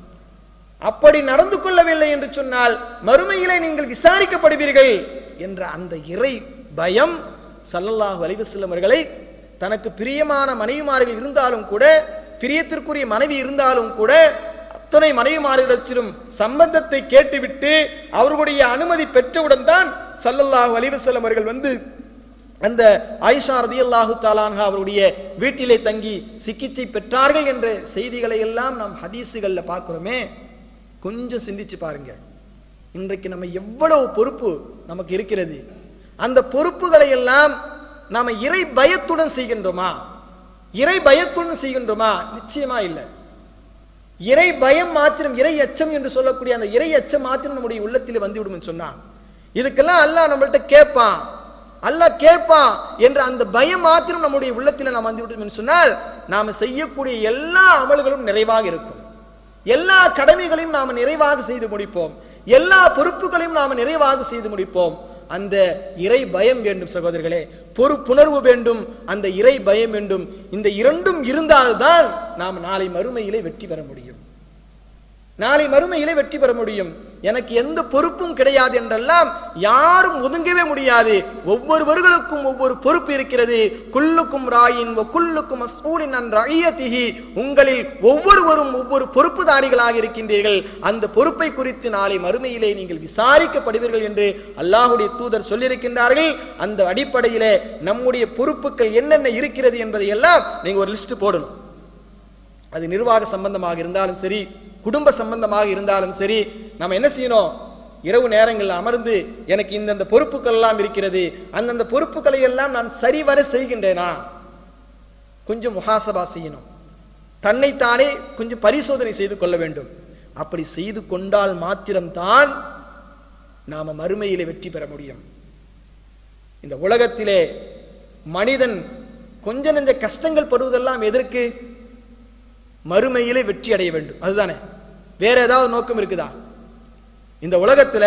அப்படி நடந்து கொள்ளவில்லை என்று சொன்னால் மறுமையிலே நீங்கள் விசாரிக்கப்படுவீர்கள் என்ற அந்த இறை பயம் சல்லல்லாஹு அலைஹி வஸல்லம் அவர்களை தனக்கு பிரியமான மனைவிமார்கள் இருந்தாலும் கூட பிரியத்திற்குரிய மனைவி இருந்தாலும் கூட அத்தனை மனைவிமார்களிடத்திலும் சம்பந்தத்தை கேட்டுவிட்டு அவர்களுடைய அனுமதி பெற்றவுடன் தான் சல்லல்லாஹு அலைஹி வஸல்லம் அவர்கள் வந்து அந்த ஆயிஷா ரதியல்லாஹு தாலான்ஹா அவருடைய வீட்டிலே தங்கி சிகிச்சை பெற்றார்கள் என்ற செய்திகளை எல்லாம் நாம் ஹதீஸுகள்ல பார்க்கிறோமே கொஞ்சம் சிந்திச்சு பாருங்க இன்றைக்கு நம்ம எவ்வளவு பொறுப்பு நமக்கு இருக்கிறது அந்த பொறுப்புகளை எல்லாம் நாம இறை பயத்துடன் செய்கின்றோமா இறை பயத்துடன் செய்கின்றோமா நிச்சயமா இல்லை இறை பயம் மாத்திரம் இறை அச்சம் என்று சொல்லக்கூடிய அந்த இறை அச்சம் மாத்திரம் நம்முடைய உள்ளத்தில் வந்துவிடும் சொன்னான் இதுக்கெல்லாம் அல்லாஹ் நம்மள்ட்ட கேட்பான் அல்லாஹ் கேட்பான் என்ற அந்த பயம் மாத்திரம் நம்முடைய உள்ளத்தில் நாம் வந்துவிடும் என்று சொன்னால் நாம செய்யக்கூடிய எல்லா அமல்களும் நிறைவாக இருக்கும் எல்லா கடமைகளையும் நாம் நிறைவாக செய்து முடிப்போம் எல்லா பொறுப்புகளையும் நாம் நிறைவாக செய்து முடிப்போம் அந்த இறை பயம் வேண்டும் சகோதரர்களே பொறுப்புணர்வு வேண்டும் அந்த இறை பயம் வேண்டும் இந்த இரண்டும் இருந்தால்தான் நாம் நாளை மறுமையிலே வெற்றி பெற முடியும் நாளை மறுமையிலே வெற்றி பெற முடியும் எனக்கு எந்த பொறுப்பும் கிடையாது என்றெல்லாம் யாரும் ஒதுங்கவே முடியாது ஒவ்வொருவர்களுக்கும் ஒவ்வொரு பொறுப்பு இருக்கிறது குல்லுக்கும் ராயின் குல்லுக்கும் மஸ்ஊலின் அன் ரஐயத்திஹி உங்களில் ஒவ்வொருவரும் ஒவ்வொரு பொறுப்புதாரிகளாக இருக்கின்றீர்கள் அந்த பொறுப்பை குறித்து நாளை மறுமையிலே நீங்கள் விசாரிக்கப்படுவீர்கள் என்று அல்லாஹுடைய தூதர் சொல்லியிருக்கின்றார்கள் அந்த அடிப்படையிலே நம்முடைய பொறுப்புகள் என்னென்ன இருக்கிறது என்பதை எல்லாம் நீங்க ஒரு லிஸ்ட் போடணும் அது நிர்வாக சம்பந்தமாக இருந்தாலும் சரி குடும்ப சம்பந்தமாக இருந்தாலும் சரி நம்ம என்ன செய்யணும் இரவு நேரங்களில் அமர்ந்து எனக்கு இந்தந்த பொறுப்புகள் எல்லாம் இருக்கிறது அந்தந்த பொறுப்புகளை எல்லாம் நான் சரிவர செய்கின்றேனா கொஞ்சம் முகாசபா செய்யணும் தன்னைத்தானே கொஞ்சம் பரிசோதனை செய்து கொள்ள வேண்டும் அப்படி செய்து கொண்டால் மாத்திரம்தான் நாம மறுமையிலே வெற்றி பெற முடியும் இந்த உலகத்திலே மனிதன் கொஞ்ச நெஞ்ச கஷ்டங்கள் படுவதெல்லாம் எதற்கு மறுமையிலே வெற்றி அடைய வேண்டும் அதுதானே வேற ஏதாவது நோக்கம் இருக்குதா இந்த உலகத்துல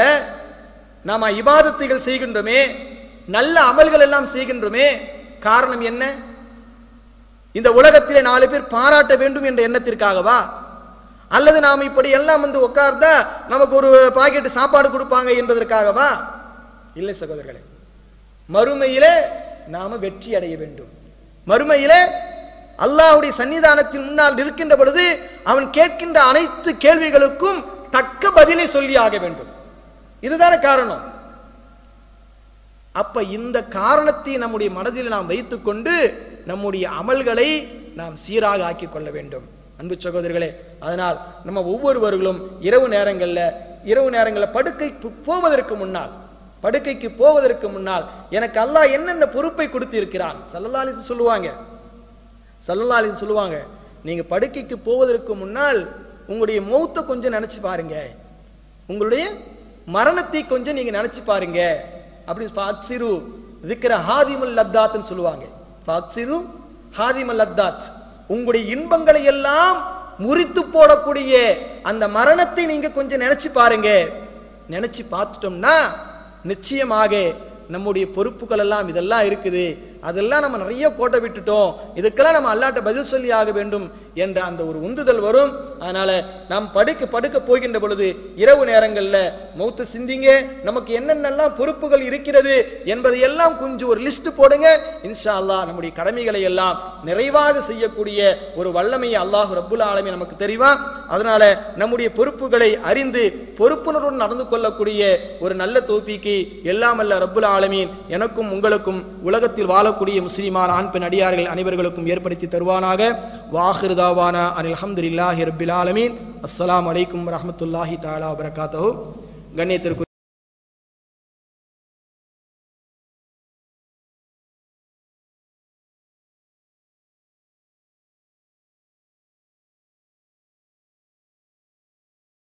நாம இபாதத்துகள் செய்கின்றோமே நல்ல அமல்கள் எல்லாம் செய்கின்றோமே காரணம் என்ன இந்த உலகத்திலே நாலு பேர் பாராட்ட வேண்டும் என்ற எண்ணத்திற்காகவா அல்லது நாம் இப்படி எல்லாம் வந்து உட்கார்ந்தா நமக்கு ஒரு பாக்கெட் சாப்பாடு கொடுப்பாங்க என்பதற்காகவா இல்லை சகோதரர்களே மறுமையிலே நாம வெற்றி அடைய வேண்டும் மறுமையிலே அல்லாஹ்வுடைய சன்னிதானத்தின் முன்னால் இருக்கின்ற பொழுது அவன் கேட்கின்ற அனைத்து கேள்விகளுக்கும் தக்க பதிலை சொல்லி ஆக வேண்டும் இதுதானே காரணம் அப்ப இந்த காரணத்தை நம்முடைய மனதில் நாம் வைத்துக்கொண்டு நம்முடைய அமல்களை நாம் சீராக ஆக்கிக் கொள்ள வேண்டும் அன்பு சகோதரர்களே அதனால் நம்ம ஒவ்வொருவர்களும் இரவு நேரங்கள்ல இரவு நேரங்களில் படுக்கைக்கு போவதற்கு முன்னால் படுக்கைக்கு போவதற்கு முன்னால் எனக்கு அல்லாஹ் என்னென்ன பொறுப்பை கொடுத்து இருக்கிறான் சல்லல்லாலிசு சொல்லுவாங்க சல்லல்லாலிசு சொல்லுவாங்க நீங்க படுக்கைக்கு போவதற்கு முன்னால் உங்களுடைய மௌத்தை கொஞ்சம் நினைச்சு பாருங்க உங்களுடைய மரணத்தை கொஞ்சம் நீங்க நினைச்சு பாருங்க அப்படி ஃபாக்சிரு திக்ர ஹாதிமுல் லத்தாத்னு சொல்லுவாங்க ஃபாக்சிரு ஹாதிமுல் லத்தாத் உங்களுடைய இன்பங்களை எல்லாம் முறித்து போடக்கூடிய அந்த மரணத்தை நீங்க கொஞ்சம் நினைச்சு பாருங்க நினைச்சு பார்த்துட்டோம்னா நிச்சயமாக நம்முடைய பொறுப்புகள் எல்லாம் இதெல்லாம் இருக்குது அதெல்லாம் நம்ம நிறைய கோட்டை விட்டுட்டோம் இதுக்கெல்லாம் நம்ம அல்லாட்ட பதில் சொல்லி ஆக வேண்டும் என்ற அந்த ஒரு உந்துதல் வரும் அதனால நாம் படுக்க படுக்க போகின்ற பொழுது இரவு நேரங்கள்ல மௌத்த சிந்திங்க நமக்கு என்னென்னலாம் பொறுப்புகள் இருக்கிறது என்பதை எல்லாம் கொஞ்சம் ஒரு லிஸ்ட் போடுங்க இன்ஷா அல்லாஹ் நம்முடைய கடமைகளை எல்லாம் நிறைவாக செய்யக்கூடிய ஒரு வல்லமையை அல்லாஹ் ரப்புல் ஆலமீன் நமக்கு தெரிவா அதனால நம்முடைய பொறுப்புகளை அறிந்து பொறுப்புணர்வுடன் நடந்து கொள்ளக்கூடிய ஒரு நல்ல தோஃபிக்கு எல்லாம் அல்ல ரப்புல் ஆலமீன் எனக்கும் உங்களுக்கும் உலகத்தில் வாழக்கூடிய முஸ்லிமான ஆண் பெண் அடியார்கள் அனைவர்களுக்கும் ஏற்படுத்தி தருவானாக வாஹிருதாவானா அனில் அஹமதுல்லாஹி ரபில் ஆலமீன் அஸ்ஸலாமு அலைக்கும் வரஹ்மத்துல்லாஹி தஆலா வபரகாத்துஹு கண்ணியத்திற்குரிய